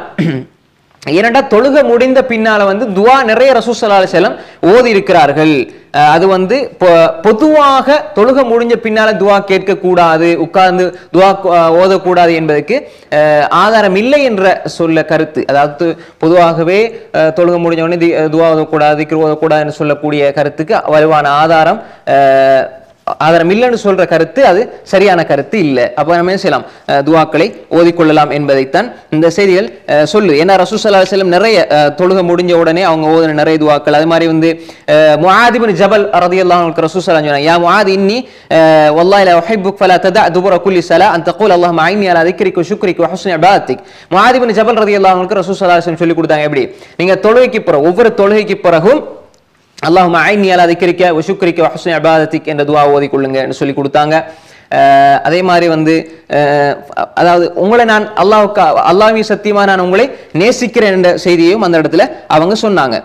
ஏனென்றா தொழுகை முடிந்த பின்னால வந்து துவா நிறைய ரசூசல்லா செல்லம் ஓதி இருக்கிறார்கள் அஹ், அது வந்து பொ- பொதுவாக தொழுகை முடிஞ்ச பின்னால துவா கேட்க கூடாது உட்கார்ந்து துவா அஹ், ஓதக்கூடாது என்பதற்கு அஹ், ஆதாரம் இல்லை என்ற சொல்ல கருத்து அதாவது பொதுவாகவே அஹ், தொழுகை முடிஞ்ச உடனே தி- துவா ஓதக்கூடாது திக்ரு ஓதக்கூடாதுன்னு சொல்லக்கூடிய கருத்துக்கு வலுவான ஆதாரம் அஹ், ஆதாரம் இல்லைன்னு சொல்ற கருத்து அது சரியான கருத்து இல்லை அப்ப நம்ம என்ன செய்யலாம் அஹ், துவாக்களை ஓதிக்கொள்ளலாம் என்பதைத்தான் இந்த செய்திகள் அஹ், சொல்லு ஏன்னா ரசூல் ஸல்லல்லாஹு அலைஹி வஸல்லம் நிறைய அஹ், தொழுகை முடிஞ்ச உடனே அவங்க ஓதின நிறைய துவாக்கள் அது மாதிரி வந்து முஆதிபின் ஜபல் ரதியல்லாஹு அன்ஹு ரசூல் ஸல்லல்லாஹு அலைஹி வஸல்லம் யா முஆத் இன்னி அஹ், வல்லாஹி லா உஹிப்புக் ஃபலா ததா துபுர குல்லி ஸலா அன் தகூல் அல்லாஹும்ம ஐன்னி அலா திக்ரிக் வ ஷுக்ரிக் வ ஹுஸ்னி இபாதத்திக் முஆதிபின் ஜபல் ரதியல்லாஹு அன்ஹு ரசூல் ஸல்லல்லாஹு அலைஹி வஸல்லம் சொல்லி கொடுத்தாங்க எப்படி நீங்க தொழுகைக்கு பிறகு ஒவ்வொரு தொழுகைக்கு பிறகும் அல்லாஹும ஐனி அலா திக்ரிக்க வ ஷுக்ரிக்க வ ஹுஸ்னி இபாதத்திக் என்ற துவா ஓதி கொள்ளுங்கன்னு சொல்லி கொடுத்தாங்க அஹ் அதே மாதிரி வந்து அஹ் அதாவது உங்களை நான் அல்லாஹ்வுக்கு அல்லாஹ்வின் சத்தியமா நான் உங்களை நேசிக்கிறேன் என்ற செய்தியையும் அந்த இடத்துல அவங்க சொன்னாங்க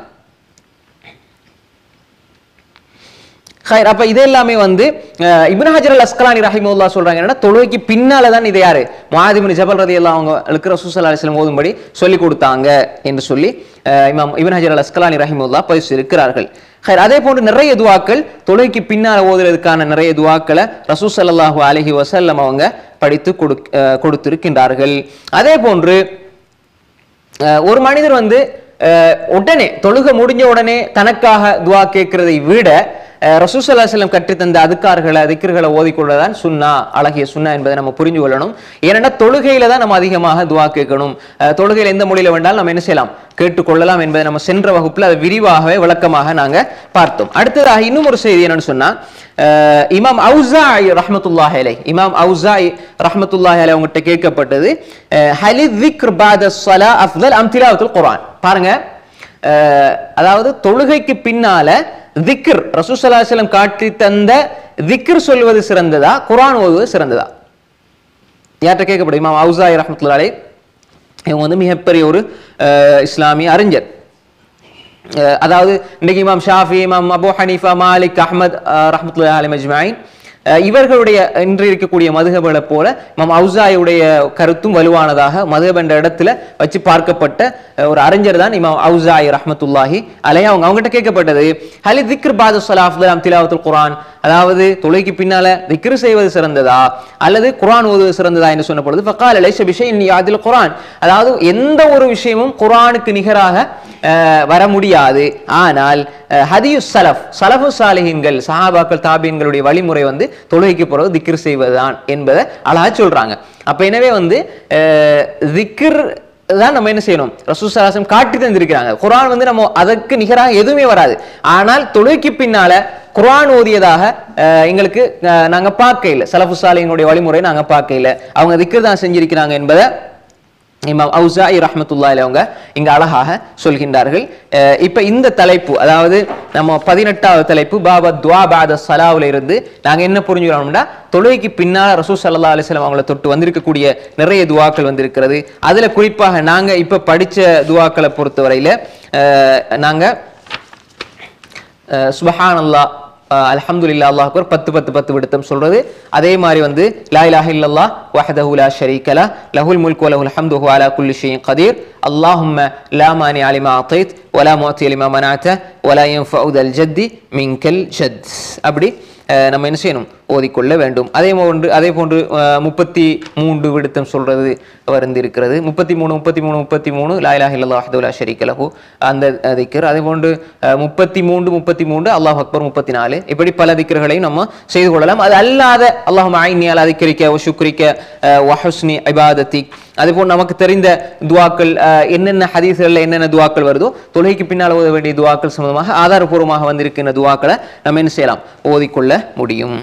ஹைர் அப்ப இது எல்லாமே வந்து அஹ், இப்னு ஹஜர் அல் அஸ்கலானி ரஹிமுல்லா சொல்றாங்க என்னன்னா தொழுகைக்கு பின்னால தான் இது யாரு மாதிபின் ஜபல் ரதி எல்லாம் அவங்க இருக்கிற ரசூல் அலிஸ்லம் ஓதும்படி சொல்லி கொடுத்தாங்க என்று சொல்லி அஹ், இமாம் இப்னு ஹஜர் அல் அஸ்கலானி ரஹிமுல்லா பதிவு இருக்கிறார்கள் ஹைர் அதே போன்று நிறைய துவாக்கள் தொழுகைக்கு பின்னால ஓதுறதுக்கான நிறைய துவாக்களை ரசூல் ஸல்லல்லாஹு அலைஹி வஸல்லம் அவங்க படித்து கொடு அஹ், கொடுத்திருக்கின்றார்கள் அதே போன்று அஹ் ஒரு மனிதர் வந்து அஹ், உடனே தொழுகை முடிஞ்ச உடனே தனக்காக துவா கேட்கிறதை விட அஹ், ரசூல் ஸல்லல்லாஹு அலைஹி வஸல்லம் கற்றுத்தந்த அதுக்கார்களை திக்ர்களை ஓதிக்கொள்ளதான் சுன்னா அழகிய சுன்னா என்பதை நம்ம புரிஞ்சு கொள்ளணும் ஏன்னா தொழுகையில தான் நம்ம அதிகமாக துவா கேட்கணும் அஹ், தொழுகையில எந்த மொழியில வேண்டாலும் நம்ம என்ன செய்யலாம் கேட்டுக்கொள்ளலாம் என்பதை நம்ம சென்ற வகுப்புல அதை விரிவாகவே விளக்கமாக நாங்க பார்த்தோம் அடுத்ததாக இன்னும் ஒரு செய்தி என்னன்னு சொன்னா அஹ், இமாம் அவுசாய் ரஹ்மத்துல்லாஹி அலைஹ் இமாம் அவுசாய் ரஹ்மத்துல்லாஹி அலைஹ் அவங்ககிட்ட கேட்கப்பட்டது அஹ், ஹலி திக்ர் பாத ஸலா அஃதல் அம் திலாவத்துல் குர்ஆன் பாருங்க அஹ், அதாவது தொழுகைக்கு பின்னால திக்ர் ரசூல் ஸல்லல்லாஹு அலைஹி வஸல்லம் காட்டி தந்த திக்ர் சொல்வது சிறந்ததா குர்ஆன் ஓதுவது சிறந்ததா யார்கிட்ட கேட்கப்படும் இமாம் அவுசாய் ரஹ்மத்துல்லாஹி அலைஹ் இவங்க வந்து மிகப்பெரிய ஒரு அஹ், இஸ்லாமிய அறிஞர் அஹ் அதாவது இன்னைக்கு இமாம் ஷாஃபி இமாம் அபு ஹனீஃபா மாலிக் அஹ்மத் ரஹமத்துல்லாஹி அலைஹி அஜ்மாயின் அஹ் இவர்களுடைய இன்று இருக்கக்கூடிய மதுகபலை போல இமாம் அவுசாயுடைய கருத்தும் வலுவானதாக மதுகப் என்ற இடத்துல வச்சு பார்க்கப்பட்ட அஹ், ஒரு அறிஞர் தான் இமாம் அவுசாய் ரஹமத்துல்லாஹி அலைஹி அவங்க அவங்ககிட்ட கேட்கப்பட்டது ஹலி திக்ர் பாது சலாஃப்லாம் திலாவத்துல் குர்ஆன் அதாவது தொலைக்கு பின்னால திக்ரு செய்வது சிறந்ததா அல்லது குர்ஆன் ஓதுவது சிறந்ததா என்று சொன்ன பொழுது ஃபகால லைஸ பிஷைஇன் யாதில் குர்ஆன் அதாவது எந்த ஒரு விஷயமும் குர்ஆனுக்கு நிகராக அஹ், வர முடியாது ஆனால் அஹ், ஹதியுஸ் சலஃப் சலஃபு சாலிஹின்கள் சஹாபாக்கள் தாபீன்களுடைய வழிமுறை வந்து தொழுகைக்கு பிறகு திக்ர் செய்வதுதான் என்பதை அழகா சொல்றாங்க அப்ப எனவே வந்து அஹ், திக்ர் தான் நம்ம என்ன செய்யணும் ரசூசலாசம் காட்டி தந்திருக்கிறாங்க குர்ஆன் வந்து நம்ம அதற்கு நிகராக எதுவுமே வராது ஆனால் தொழுகைக்கு பின்னால குர்ஆன் ஓதியதாக அஹ், எங்களுக்கு அஹ், நாங்க பார்க்க இல்லை சலஃபு சாலியினுடைய வழிமுறை நாங்க பார்க்க இல்லை அவங்க திக்ர் தான் செஞ்சிருக்கிறாங்க என்பதை இமாம் அவுசாஇ ரஹ்மத்துல்லாஹி அலைஹி அவங்க இங்க அழகாக சொல்கின்றார்கள் அஹ் இப்ப இந்த தலைப்பு அதாவது நம்ம பதினெட்டாவது தலைப்பு பாபா துவா பாத சலாவுல இருந்து நாங்க என்ன புரிஞ்சுக்கணும்னா தொழுகைக்கு பின்னால ரசூல் ஸல்லல்லாஹு அலைஹி வஸல்லம் அவங்கள தொட்டு வந்திருக்கக்கூடிய நிறைய துவாக்கள் வந்திருக்கிறது அதுல குறிப்பாக நாங்க இப்ப படிச்ச துவாக்களை பொறுத்தவரையில அஹ் நாங்க சுபஹான் அல்லா அல்ஹம்துலில்லாஹ் அல்லாஹ் அக்பர் பத்து பத்து பத்து விடுத்தம் சொல்றது அதே மாதிரி வந்து லா இலாஹ இல்லல்லாஹ் வஹ்தஹு லா ஷரீக லஹ் லஹுல் முல்கு வலஹுல் ஹம்து ஹுவ அலா குல்லி ஷைஇன் கதீர் அல்லாஹும்ம லா மானி லிமா அதைத் வலா முஅத்தி லிமா மனஅத வலா யன்ஃபஉ தல் ஜத்தி மின்கல் ஜத் அப்படி அஹ், நம்ம என்ன செய்யணும் ஓதிக்கொள்ள வேண்டும் அதே போன்று அதே போன்று அஹ், முப்பத்தி மூன்று விடுத்தம் சொல்றது வந்து இருக்கிறது முப்பத்தி மூணு முப்பத்தி மூணு முப்பத்தி மூணு லா இலாஹ இல்லல்லாஹ் வஹ்தஹு லா ஷரீக லஹு அந்த திக்கர் அதே போன்று அஹ், முப்பத்தி மூன்று முப்பத்தி மூன்று அல்லாஹ் அக்பர் முப்பத்தி நாலு இப்படி பல திக்கர்களையும் நம்ம செய்து கொள்ளலாம் அது அல்லாத அல்லாஹ் ஐனி அலா திக்கரிக்க ஒ சுக்ரிக்க வஹுஸ்னி இபாதத்தி அதே போன்று நமக்கு தெரிந்த துவாக்கள் அஹ், என்னென்ன ஹதீஸ்களில் என்னென்ன துவாக்கள் வருதோ தொழுகைக்கு பின்னால் ஓத வேண்டிய துவாக்கள் சம்பந்தமாக ஆதாரபூர்வமாக வந்திருக்கின்ற துவாக்களை நம்ம என்ன செய்யலாம் ஓதிக்கொள்ள முடியும்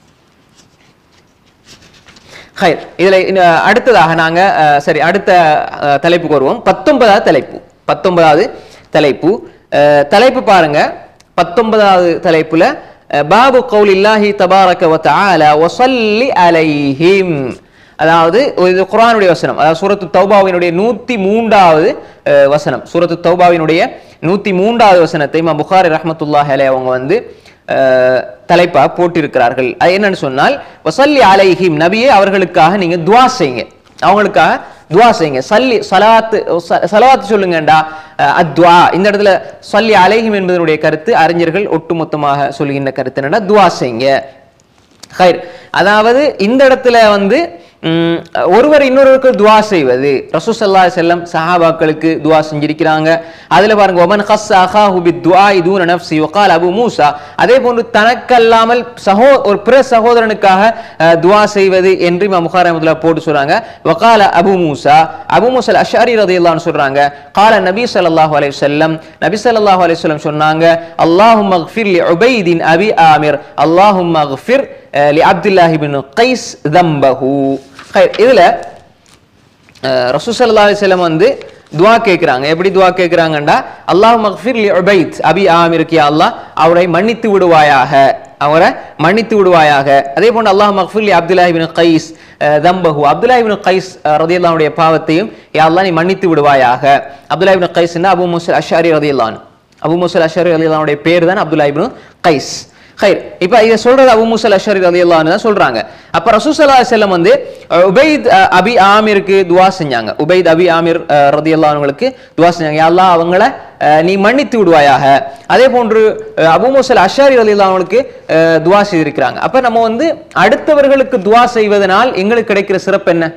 ஹைர் இதுல இந்த அடுத்ததாக நாங்க அஹ், சரி அடுத்த அஹ், தலைப்புக்கு வருவோம் பத்தொன்பதாவது தலைப்பு பத்தொன்பதாவது தலைப்பு அஹ், தலைப்பு பாருங்க பத்தொன்பதாவது தலைப்புல அஹ், பாபு கௌலில்லாஹி தபாரக வ தஆலா வஸல்லி அலைஹிம் அதாவது ஒரு இது குர்ஆனுடைய வசனம் அதாவது சூரத்து தௌபாவினுடைய நூத்தி மூன்றாவது அஹ், வசனம் சூரத்து தௌபாவினுடைய நூத்தி மூன்றாவது வசனத்தை இமாம் புகாரி ரஹ்மத்துல்லாஹி அலைஹி அவங்க வந்து அஹ், தலைப்பா போட்டிருக்கிறார்கள் அது என்னன்னு சொன்னால் வசல்லி அலைஹிம் நபியே அவர்களுக்காக நீங்க துவா செய்யுங்க அவங்களுக்காக துவா செய்யுங்க சல்லி சலாத்து ச- சலவாத்து சொல்லுங்கண்டா அஹ், அத்வா இந்த இடத்துல சல்லி அலைஹிம் என்பதனுடைய கருத்து அறிஞர்கள் ஒட்டுமொத்தமாக சொல்கின்ற கருத்து என்னன்னா துவா செய்யுங்க ஹைர் அதாவது இந்த இடத்துல வந்து ம், ஒருவர் இன்னொருவருக்கு துவா செய்வது ரசூ சல்லா செல்லம் சஹாபாக்களுக்கு துவா செஞ்சிருக்கிறாங்க அதுல பாருங்க ஒமன் ஹஸ் அஹாஹு பி துஆ தூன நஃப்ஸி வகால் அபு மூசா அதே போன்று தனக்கல்லாமல் சகோ ஒரு பிற சகோதரனுக்காக அஹ், துவா செய்வது என்று இமாம் புகாரி ரஹ்மத்துல்லாஹி போட்டு சொல்றாங்க வகால அபு மூசா அபு மூசா அஷாரி ரதியல்லாஹு சொல்றாங்க கால நபி ஸல்லல்லாஹு அலைஹி வஸல்லம் நபி ஸல்லல்லாஹு அலைஹி வஸல்லம் சொன்னாங்க அல்லாஹும்ம அக்ஃபிர் லி உபைதின் அபி ஆமிர் அல்லாஹும்ம அக்ஃபிர் அஹ், லி அப்துல்லாஹி இப்னு கைஸ் தம்பஹு ஹைர், இதுல ரசூ ஸல்லல்லாஹு அலைஹி வஸல்லம் வந்து துவா கேட்குறாங்க எப்படி துவா கேட்குறாங்கண்டா அல்லாஹ் மக்ஃபிர் லி உபைத் அபி ஆமிருக்கு யா அல்லாஹ் அவரை மன்னித்து விடுவாயாக அவரை மன்னித்து விடுவாயாக அதே போன்று அல்லாஹ் மக்ஃபிர் லி அப்துல்லாஹி இப்னு கைஸ் அஹ், தம்பஹு அப்துல்லாஹி இப்னு கைஸ் அஹ், ரதியல்லாஹுடைய பாவத்தையும் யா அல்லாஹ் நீ மன்னித்து விடுவாயாக அப்துல்லாஹி இப்னு கைஸ்னா அபு முசல் அஷாரி ரதியல்லான் அபு முசல் அஷாரி ரதியல்லானுடைய பேர் தான் அப்துல்லாஹி இப்னு கைஸ் ஹைர் இப்போ இதை சொல்றது அபு முசல் அஷரி ரலியல்லாஹு தான் சொல்றாங்க அப்ப ரசூல் ஸல்லல்லாஹு அலைஹி வஸல்லம் வந்து அஹ், உபைத் அஹ், அபி ஆமிருக்கு துவா செஞ்சாங்க உபைத் அபி ஆமிர் அஹ், ரலியல்லாஹு அன்ஹுவுக்கு துவா செஞ்சாங்க யா அல்லாஹ் அவங்கள அஹ், நீ மன்னித்து விடுவாயாக அதே போன்று அஹ், அபு முசல் அஷாரி ரலியல்லாஹு அன்ஹுவுக்கு அஹ், துவா செய்திருக்கிறாங்க அப்ப நம்ம வந்து அடுத்தவர்களுக்கு துவா செய்வதனால் எங்களுக்கு கிடைக்கிற சிறப்பு என்ன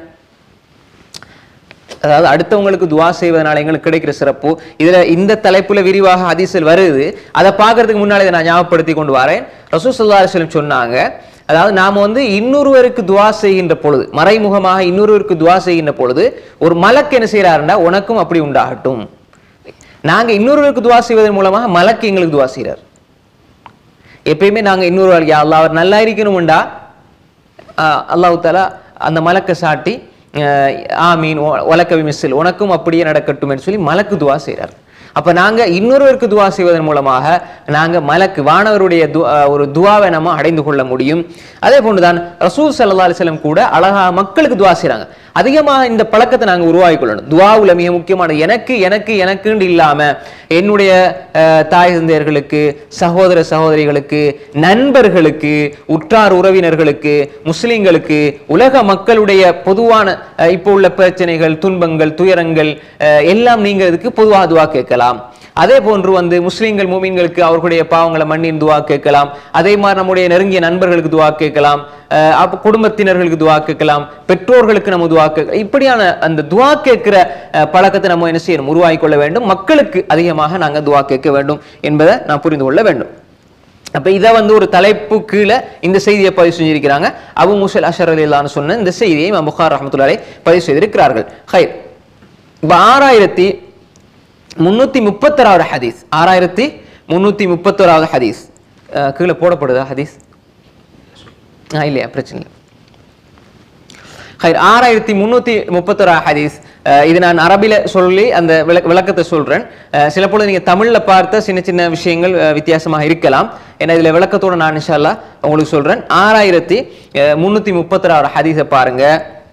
அதாவது அடுத்தவங்களுக்கு துவா செய்வதனால எங்களுக்கு கிடைக்கிற சிறப்பு இதுல இந்த தலைப்புல விரிவாக ஹதீஸில் வருது அதை பார்க்கறதுக்கு முன்னாடி இதை நான் ஞாபகப்படுத்தி கொண்டு வரேன் ரசூல் ஸல்லல்லாஹு அலைஹி வஸல்லம் சொன்னாங்க அதாவது நாம வந்து இன்னொருவருக்கு துவா செய்கின்ற பொழுது மறைமுகமாக இன்னொருவருக்கு துவா செய்கின்ற பொழுது ஒரு மலக்கு என்ன செய்யறாருன்னா உனக்கும் அப்படி உண்டாகட்டும் நாங்க இன்னொருவருக்கு துவா செய்வதன் மூலமாக மலக்கு எங்களுக்கு துவா செய்றார் எப்பயுமே நாங்க இன்னொரு ஆள், யா அல்லாஹ் அவர் நல்லா இருக்கணும்டா அல்லாஹ் தாலா அந்த மலக்கை சாட்டி அஹ், ஆமீன் ஒ- ஒலக்கவி மிஸ்ஸில் உனக்கும் அப்படியே நடக்கட்டும் என்று சொல்லி மலக்கு துவா செய்றார் அப்ப நாங்க இன்னொருவருக்கு துவா செய்வதன் மூலமாக நாங்க மலக்கு வானவருடைய து- அஹ், ஒரு துவாவை நம்ம அடைந்து கொள்ள முடியும் அதே போன்றுதான் ரசூல் ஸல்லல்லாஹு அலைஹி வஸல்லம் கூட அழகா மக்களுக்கு துவா செய்றாங்க அதிகமாக இந்த பழக்கத்தை நாங்க உருவாக்கி கொள்ளணும் துவாவுல மிக முக்கியமான எனக்கு எனக்கு எனக்குன்னு இல்லாம என்னுடைய அஹ், தாய் தந்தையர்களுக்கு சகோதர சகோதரிகளுக்கு நண்பர்களுக்கு உற்றார் உறவினர்களுக்கு முஸ்லிம்களுக்கு உலக மக்களுடைய பொதுவான அஹ், இப்போ உள்ள பிரச்சனைகள் துன்பங்கள் துயரங்கள் அஹ், எல்லாம் நீங்கிறதுக்கு பொதுவாக துவா கேட்கலாம் அதே போன்று வந்து முஸ்லிம்கள் மூமின்களுக்கு அவர்களுடைய பாவங்களை மண்ணின் துவா கேட்கலாம் அதே மாதிரி நம்முடைய நெருங்கிய நண்பர்களுக்கு துவா கேட்கலாம் அஹ் அப்ப குடும்பத்தினர்களுக்கு துவா கேட்கலாம் பெற்றோர்களுக்கு நம்ம துவா கேட்க இப்படியான அந்த துவா கேட்கிற அஹ், பழக்கத்தை நம்ம என்ன செய்யணும் உருவாக்கி கொள்ள வேண்டும் மக்களுக்கு அதிகமாக நாங்க துவா கேட்க வேண்டும் என்பதை நான் புரிந்து கொள்ள வேண்டும் அப்ப இதை வந்து ஒரு தலைப்பு கீழே இந்த செய்தியை பதிவு செஞ்சிருக்கிறாங்க அபு முசல் அஷர் அலிலான்னு சொன்ன இந்த செய்தியை இமாம் புகார் ரஹமத்துல்லாலே பதிவு செய்திருக்கிறார்கள் ஹைர் இப்போ ஆறாயிரத்தி முன்னூத்தி முப்பத்தொராவது ஹதீஸ் ஆறாயிரத்தி முன்னூத்தி முப்பத்தோராவது ஹதீஸ் அஹ் கீழே போடப்படுதா ஹதீஸ் ஆ இல்லையா பிரச்சனை இல்லை ஹைர் ஆறாயிரத்தி முந்நூற்றி முப்பத்தொரு ஹதீஸ் அஹ் இது நான் அரபில சொல்லி அந்த விளக்க விளக்கத்தை சொல்றேன் அஹ் சில பொழுது நீங்க தமிழ்ல பார்த்த சின்ன சின்ன விஷயங்கள் அஹ் வித்தியாசமாக இருக்கலாம் ஏன்னா இதுல விளக்கத்தோட நான் இன்ஷா அல்லாஹ் உங்களுக்கு சொல்றேன் ஆறாயிரத்தி முந்நூற்றி முப்பத்தொரு ஹதீஸை பாருங்க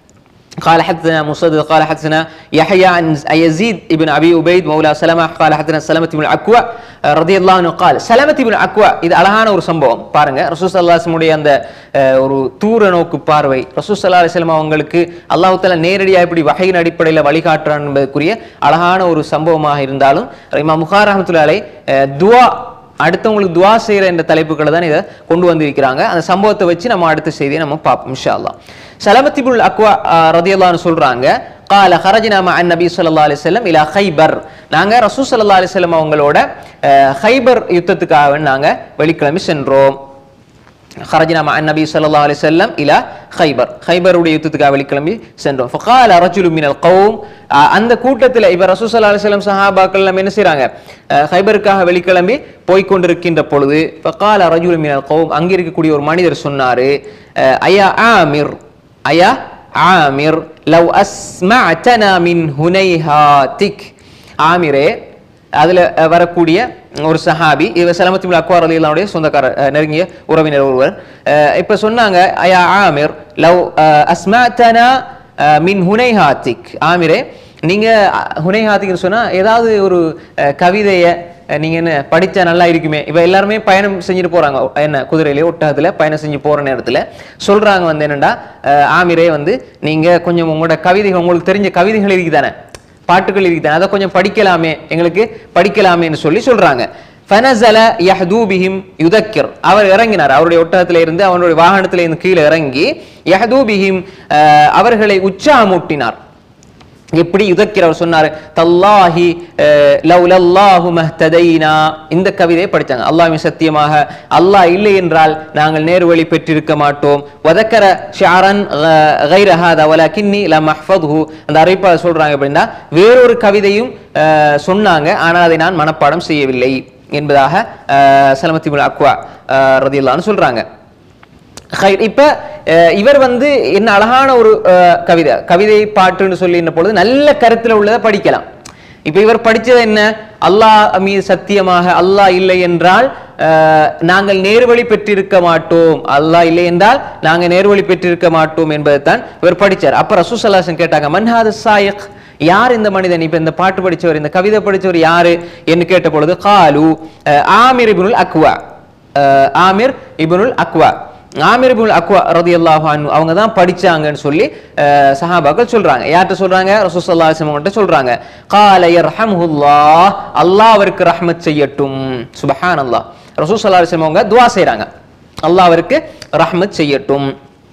قال حدثنا مسدد قال حدثنا يحيى عن يزيد ابن ابي عبيد مولى سلمة قال حدثنا سلمة بن الأكوع رضي الله عنه قال سلمة بن الأكوع இது அழகான ஒரு சம்பவம் பாருங்க ரசூல் ஸல்லல்லாஹு அலைஹி வஸல்லம் அந்த அஹ், ஒரு தூர நோக்கு பார்வை ரசூல் ஸல்லல்லாஹு அலைஹி வஸல்லம் அவங்களுக்கு அல்லாஹ் தஆலா நேரடியாக இப்படி வகையின் அடிப்படையில் வழிகாட்டுறான் என்பதற்குரிய அழகான ஒரு சம்பவமாக இருந்தாலும் இமாம் முகார் ரஹ்மத்துல்லாஹி அலைஹி அஹ், துஆ அடுத்தவங்களுக்கு துவா செய்யற என்ற தலைப்புகளை தான் இதை கொண்டு வந்திருக்கிறாங்க அந்த சம்பவத்தை வச்சு நம்ம அடுத்த செய்தியை நம்ம பார்ப்போம் இன்ஷா அல்லாஹ் சலமத்திபுல் அக்வா ரதியல்லான்னு சொல்றாங்க قال خرجنا مع النبي صلى الله عليه وسلم الى خيبر நாங்க ரசூல் ஸல்லல்லாஹு அலைஹி வஸல்லம் அவங்களோட அஹ், ஹைபர் யுத்தத்துக்காக நாங்க வெளிக்கிழமை சென்றோம் خرجنا مع النبي صلى الله عليه وسلم الى خيبر خيبருடைய யுத்தத்துக்காக வெளிக்கிளம்பி சென்றோம் فقال رجل من القوم அஹ் அந்த கூட்டத்துல இப்ப ரசூல் ஸல்லல்லாஹு அலைஹி வஸல்லம் சஹாபாக்கள் எல்லாம் என்ன செய்றாங்க அஹ் ஹைபருக்காக வெளிக்கிளம்பி போய் கொண்டிருக்கின்ற பொழுது فقال رجل من القوم அங்க இருக்கக்கூடிய ஒரு மனிதர் சொன்னாரு அஹ் ஐயா ஆமிர் ஐயா ஆமிர் لو اسمعتنا من هنيهاتك ஆமிரே அதுல அஹ், வரக்கூடிய ஒரு சஹாபி இவர் சலமத்துல் அக்வார் அலி அல்லாவுடைய சொந்தக்காரர் அஹ், நெருங்கிய உறவினர் ஒருவர் அஹ், இப்ப சொன்னாங்க அயா ஆமிர் லவ் அஸ்மாத்தனா மின் ஹுனைஹாத்திக் ஆமிரே நீங்க அஹ், ஹுனைஹாத்திக்னு சொன்னா ஏதாவது ஒரு அஹ், கவிதைய அஹ், நீங்க என்ன படிச்சா நல்லா இருக்குமே இப்ப எல்லாருமே பயணம் செஞ்சுட்டு போறாங்க என்ன குதிரையிலே ஒட்டகத்துல பயணம் செஞ்சு போற நேரத்துல சொல்றாங்க வந்து என்னடா அஹ், ஆமிரே வந்து நீங்க கொஞ்சம் உங்களோட கவிதைகள் உங்களுக்கு தெரிஞ்ச கவிதைகள் இருக்குதானே பாட்டுகள் இருக்குது அதை கொஞ்சம் படிக்கலாமே எங்களுக்கு படிக்கலாமேன்னு சொல்லி சொல்றாங்க ஃபனஸல யஹ்தூ பிஹிம் யுதக்கிர் அவர் இறங்கினார் அவருடைய ஒட்டகத்தில இருந்து அவருடைய வாகனத்தில இருந்து கீழே இறங்கி யஹ்தூ பிஹிம் அஹ், அவர்களை உற்சாகமூட்டினார் எப்படி யுதக்கிர் அவர் சொன்னார் தல்லாஹி அஹ், லவ்லல்லாஹு மஹ்ததைனா இந்த கவிதையை படிச்சாங்க அல்லாஹ்வின் சத்தியமாக அல்லாஹ் இல்லை என்றால் நாங்கள் நேர்வழி பெற்றிருக்க மாட்டோம் வதக்கர ஷாரன் கைர ஹாதா வலக்கின்னி லம் அஹ்ஃபதுஹு அந்த அறிவிப்பாளர் சொல்றாங்க அப்படின்னா வேறொரு கவிதையும் அஹ், சொன்னாங்க ஆனால் அதை நான் மனப்பாடம் செய்யவில்லை என்பதாக சலமத்திபுல் அக்வா ரதியல்லான்னு சொல்றாங்க ஹைர். இப்ப அஹ், இவர் வந்து என்ன அழகான ஒரு அஹ், கவிதை கவிதை பாட்டுன்னு சொல்லின பொழுது நல்ல கருத்துல உள்ளதை படிக்கலாம் இப்ப இவர் படிச்சது என்ன அல்லாஹ் மீது சத்தியமாக அல்லாஹ் இல்லை என்றால் அஹ், நாங்கள் நேர்வழி பெற்றிருக்க மாட்டோம் அல்லாஹ் இல்லை என்றால் நாங்க நேர்வழி பெற்றிருக்க மாட்டோம் என்பதை தான் இவர் படிச்சார் அப்ப ரசூசல்லாசன் கேட்டாங்க மன்ஹாது சாயக் யார் இந்த மனிதன் இப்ப இந்த பாட்டு படிச்சவர் இந்த கவிதை படிச்சவர் யாரு என்று கேட்ட பொழுது காலு அஹ், ஆமிர் இப்னுல் அக்வா அஹ், ஆமிர் இப்னுல் அக்வா ஆமிர் இப்னுல் அக்வா ரலியல்லாஹு அன்ஹு அவங்க தான் படிச்சாங்கன்னு சொல்லி அஹ், சஹாபாக்கள் சொல்றாங்க யார்கிட்ட சொல்றாங்க ரசூல் ஸல்லல்லாஹு அலைஹி வஸல்லம் கிட்ட சொல்றாங்க கால யர்ஹம்ஹுல்லாஹ் அல்லாஹ் அவருக்கு ரஹ்மத் செய்யட்டும் சுப்ஹானல்லாஹ் ரசூல் ஸல்லல்லாஹு அலைஹி வஸல்லம் அவங்க துஆ செய்றாங்க அல்லாஹ் அவருக்கு ரஹ்மத் செய்யட்டும்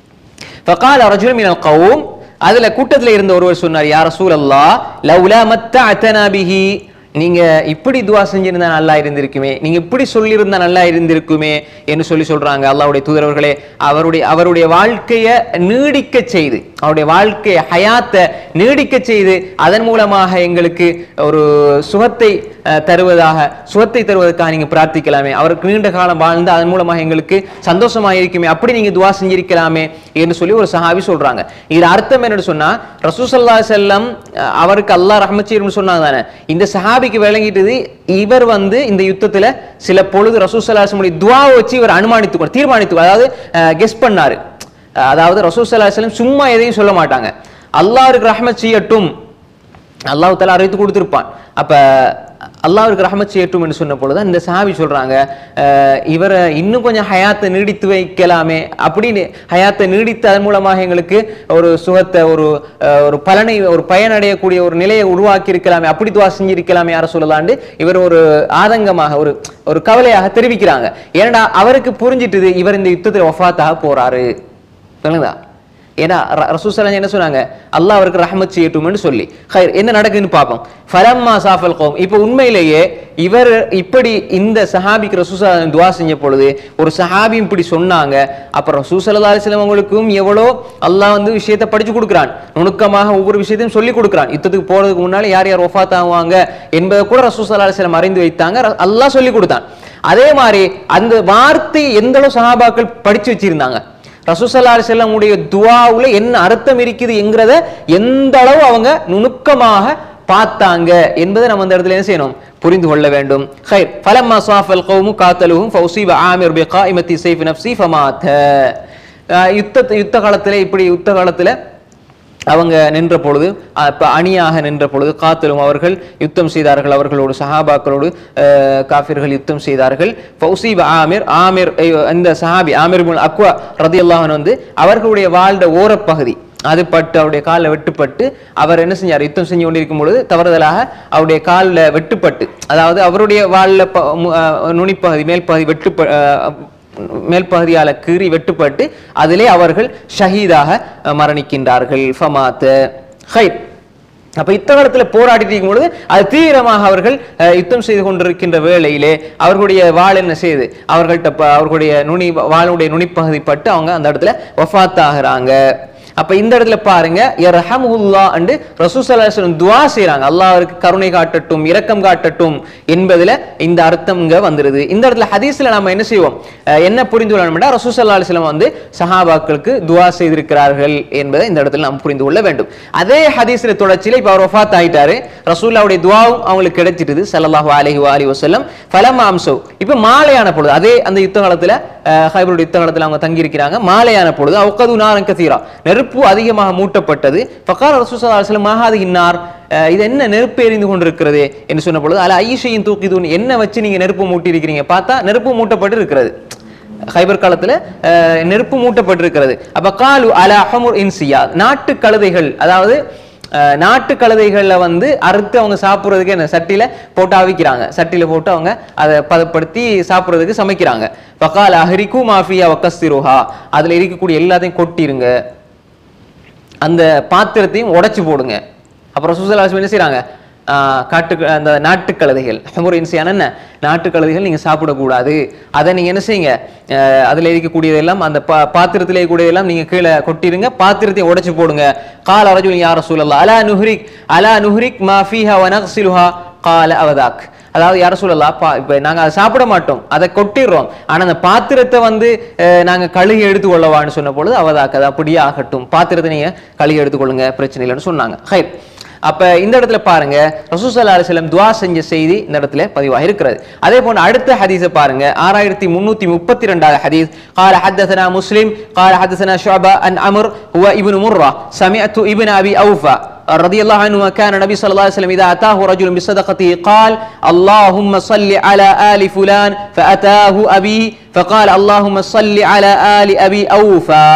فقال رجل من القوم அதுல கூட்டத்துல இருந்த ஒருவர் சொன்னார் யார் ரசூலல்லாஹ் லவ்லா மத்தஅதனா பிஹி நீங்க இப்படி துவா செஞ்சிருந்தா நல்லா இருந்திருக்குமே நீங்க இப்படி சொல்லியிருந்தா நல்லா இருந்திருக்குமே என்று சொல்லி சொல்றாங்க அல்லாஹ்வுடைய தூதரவர்களே அவருடைய அவருடைய வாழ்க்கையை நீடிக்க செய்து அவருடைய வாழ்க்கையை ஹயாத்தை நீடிக்க செய்து அதன் மூலமாக எங்களுக்கு ஒரு சுகத்தை அஹ், தருவதாக சுகத்தை தருவதற்காக நீங்க பிரார்த்திக்கலாமே அவருக்கு நீண்ட காலம் வாழ்ந்து அதன் மூலமாக எங்களுக்கு சந்தோஷமா இருக்குமே அப்படி நீங்க துவா செஞ்சிருக்கலாமே என்று சொல்லி ஒரு சஹாபி சொல்றாங்க இது அர்த்தம் என்னன்னு சொன்னா ரசூசல்லா செல்லம் அவருக்கு அல்லாஹ் ரஹ்மச்சீர்னு சொன்னாங்க தானே இந்த சஹாபிக்கு விளங்கிட்டது இவர் வந்து இந்த யுத்தத்துல சில பொழுது ரசூசல்லாசமுடைய துவாவை வச்சு இவர் அனுமானித்து தீர்மானித்து அதாவது கெஸ் பண்ணாரு அதாவது ரசூசல்லா செல்லம் சும்மா எதையும் சொல்ல மாட்டாங்க அல்லாஹ்வுக்கு ரஹ்மத் செய்யட்டும் அல்லாஹ் தஆலா அறிவித்து கொடுத்திருப்பான் அப்ப அல்லாஹ்வுக்கு ரஹ்மத் செய்யட்டும் என்று சொன்ன பொழுது இந்த சஹாபி சொல்றாங்க அஹ், இவரை இன்னும் கொஞ்சம் ஹயாத்தை நீடித்து வைக்கலாமே அப்படின்னு ஹயாத்தை நீடித்து அதன் மூலமாக எங்களுக்கு ஒரு சுகத்தை ஒரு அஹ், ஒரு பலனை ஒரு பயனடையக்கூடிய ஒரு நிலையை உருவாக்கி இருக்கலாமே அப்படி துவா செஞ்சிருக்கலாமே யார சொல்லலாண்டு இவர் ஒரு ஆதங்கமாக ஒரு ஒரு கவலையாக தெரிவிக்கிறாங்க ஏன்னா அவருக்கு புரிஞ்சிட்டுது இவர் இந்த யுத்தத்தில் வஃபாத்தாக போறாரு சொல்லுங்களா ஏன்னா ரசூசலாம் என்ன சொன்னாங்க அல்லாஹ் அவருக்கு ரஹமத் செய்யட்டும்னு சொல்லி ஹைர் என்ன நடக்குதுன்னு பார்ப்போம் ஃபலம்மா சாஃபல் கோம் இப்போ உண்மையிலேயே இவர் இப்படி இந்த சஹாபிக்கு ரசூசா துவா செஞ்ச பொழுது ஒரு சஹாபி இப்படி சொன்னாங்க அப்புறம் ரசூசல்லா அலிஸ்லாம் அவங்களுக்கும் எவ்வளோ அல்லாஹ் வந்து விஷயத்தை படிச்சு கொடுக்குறான் நுணுக்கமாக ஒவ்வொரு விஷயத்தையும் சொல்லி கொடுக்குறான் யுத்தத்துக்கு போறதுக்கு முன்னால யார் யார் ஒஃபாத் ஆவாங்க என்பதை கூட ரசூசல்லா அலிஸ்லாம் அறிந்து வைத்தாங்க ர- அல்லாஹ் சொல்லி கொடுத்தான் அதே மாதிரி அந்த வார்த்தை எந்த அளவு சஹாபாக்கள் படிச்சு வச்சிருந்தாங்க ரசூசல்லா அலிஸ்லாமுடைய துவாவுல என்ன அர்த்தம் இருக்குது என்கிறத எந்த அளவு அவங்க நுணுக்கமாக பார்த்தாங்க என்பதை நம்ம அந்த இடத்துல என்ன செய்யணும் புரிந்து கொள்ள வேண்டும் خير فلما صاف القوم قاتلوهم فاصيب عامر بقائمه سيف نفسي فمات அஹ் யுத்த யுத்த காலத்துல இப்படி யுத்த காலத்துல அவங்க நின்ற பொழுது அஹ் இப்ப அணியாக நின்ற பொழுது காத்தலும் அவர்கள் யுத்தம் செய்தார்கள் அவர்களோடு சஹாபாக்களோடு அஹ், காஃபிர்கள் யுத்தம் செய்தார்கள் ஃபௌசீப் ஆமிர் ஆமிர் ஐயோ, இந்த சஹாபி ஆமிர் இப்னு அக்வா ரதியல்லாஹன் வந்து அவர்களுடைய வாழ்ந்த ஓரப்பகுதி அது பட்டு அவருடைய காலில் வெட்டுப்பட்டு அவர் என்ன செஞ்சார் யுத்தம் செஞ்சு கொண்டிருக்கும் பொழுது தவறுதலாக அவருடைய காலில் வெட்டுப்பட்டு அதாவது அவருடைய வாலில் ப- மு- அஹ், நுனிப்பகுதி மேல் பகுதி வெட்டுப்ப அஹ், மேல் பகுதியால கீறி வெட்டுப்பட்டு அதிலே அவர்கள் ஷஹீதாக அஹ், மரணிக்கின்றார்கள் ஃபமாத் ஹைர் அப்ப இத்தகலத்துல போராடிட்டு இருக்கும் பொழுது அது தீவிரமாக அவர்கள் அஹ், யுத்தம் செய்து கொண்டிருக்கின்ற வேளையிலே அவர்களுடைய வாள் என்ன செய்யுது அவர்கள்ட்ட ப- அவர்களுடைய நுனி வாளுடைய நுனிப்பகுதி பட்டு அவங்க அந்த இடத்துல வஃபாத் ஆகுறாங்க அப்ப இந்த இடத்துல பாருங்க யர்ஹமுல்லா அண்டு ரசூசல்லாஸ்லம் துவா செய்றாங்க அல்லாஹ் அவருக்கு கருணை காட்டட்டும் இரக்கம் காட்டட்டும் என்பதுல இந்த அர்த்தம் இங்க வந்துருது இந்த இடத்துல ஹதீஸ்ல நம்ம என்ன செய்வோம் அஹ் என்ன புரிந்து கொள்ளணும்னா ரசூசல்லா அலிஸ்லாம் வந்து சஹாபாக்களுக்கு துவா செய்திருக்கிறார்கள் என்பதை இந்த இடத்துல நாம் புரிந்து கொள்ள வேண்டும் அதே ஹதீஸ்ல தொடர்ச்சியில இப்ப அவர் வஃபாத் ஆயிட்டாரு ரசூல்லாவுடைய துவாவும் அவங்களுக்கு கிடைச்சிட்டுது ஸல்லல்லாஹு அலைஹி வஆலிஹி வஸல்லம் ஃபலம் அம்சோ இப்ப மாலையான பொழுது அதே அந்த யுத்த காலத்துல அஹ், ஹைபருடைய யுத்த காலத்துல அவங்க தங்கி இருக்கிறாங்க மாலையான பொழுது அவுக்கது நாரன் கசீரா நெருப்பு அதிகமாக மூட்டப்பட்டது ஃபகார ரசூல் ஸல்லல்லாஹு அலைஹி வஸல்லம் மஹாதி இன்னார் அஹ், இது என்ன நெருப்பு எரிந்து கொண்டிருக்கிறது என்று சொன்ன பொழுது அல ஐஷையும் தூக்கிதுன் என்ன வச்சு நீங்க நெருப்பு மூட்டி இருக்கிறீங்க பார்த்தா நெருப்பு மூட்டப்பட்டு இருக்கிறது ஹைபர் காலத்துல அஹ், நெருப்பு மூட்டப்பட்டிருக்கிறது அப்ப காலு அல அஹமுர் இன்சியா நாட்டு கழுதைகள் அதாவது அஹ், நாட்டு கழுதைகள்ல வந்து அறுத்து அவங்க சாப்பிடுறதுக்கு என்ன சட்டியில போட்டு அவிக்கிறாங்க சட்டியில போட்டு அவங்க அதை பதப்படுத்தி சாப்பிடுறதுக்கு சமைக்கிறாங்க பக்கால் அஹரிக்கு மாஃபியா வக்கஸ்திருஹா அதுல இருக்கக்கூடிய எல்லாத்தையும் கொட்டிருங்க அந்த பாத்திரத்தையும் உடைச்சு போடுங்க அப்புறம் சுசலாசம் என்ன செய்றாங்க ஆஹ் காட்டு அந்த நாட்டு கழுதைகள் ஹமுர் இன்சியான என்ன நாட்டு கழுதைகள் நீங்க சாப்பிடக்கூடாது அதை நீங்க என்ன செய்யுங்க ஆஹ் அதுல இருக்கக்கூடியதெல்லாம் அந்த பா பாத்திரத்திலே கூடியதெல்லாம் நீங்க கீழே கொட்டிருங்க பாத்திரத்தையும் உடைச்சு போடுங்க கால ரஜுல் யார சூழல்லா அலா நுஹ்ரிக் அலா நுஹ்ரிக் மா ஃபீஹா வ நக்ஸிலுஹா கால அவதாக் அதாவது யார சொல்லலாம் பா இப்போ நாங்க அதை சாப்பிட மாட்டோம் அதை கொட்டிடுறோம் ஆனா அந்த பாத்திரத்தை வந்து அஹ், நாங்க கழுகி எடுத்துக்கொள்ளவான்னு சொன்ன பொழுது அவதாக்கு அது அப்படியே ஆகட்டும் பாத்திரத்தை நீங்க கழுகி எடுத்துக்கொள்ளுங்க பிரச்சனை இல்லைன்னு சொன்னாங்க ஹைர் அப்ப இந்த இடத்துல பாருங்க ரசூசல்லா அலிஸ்லம் துவா செஞ்ச செய்தி இந்த இடத்துல பதிவாக இருக்கிறது அதே போல அடுத்த ஹதீஸை பாருங்க ஆறாயிரத்தி முன்னூத்தி முப்பத்தி ரெண்டாவது ஹதீஸ் قال حدثنا مسلم قال حدثنا شعبة عن عمرو هو ابن مرة سمعت ابن أبي أوفى رضي الله عنه كان النبي صلى الله عليه وسلم إذا أتاه رجل بصدقته قال اللهم صل على آل فلان فأتاه أبي فقال اللهم صل على آل أبي أوفى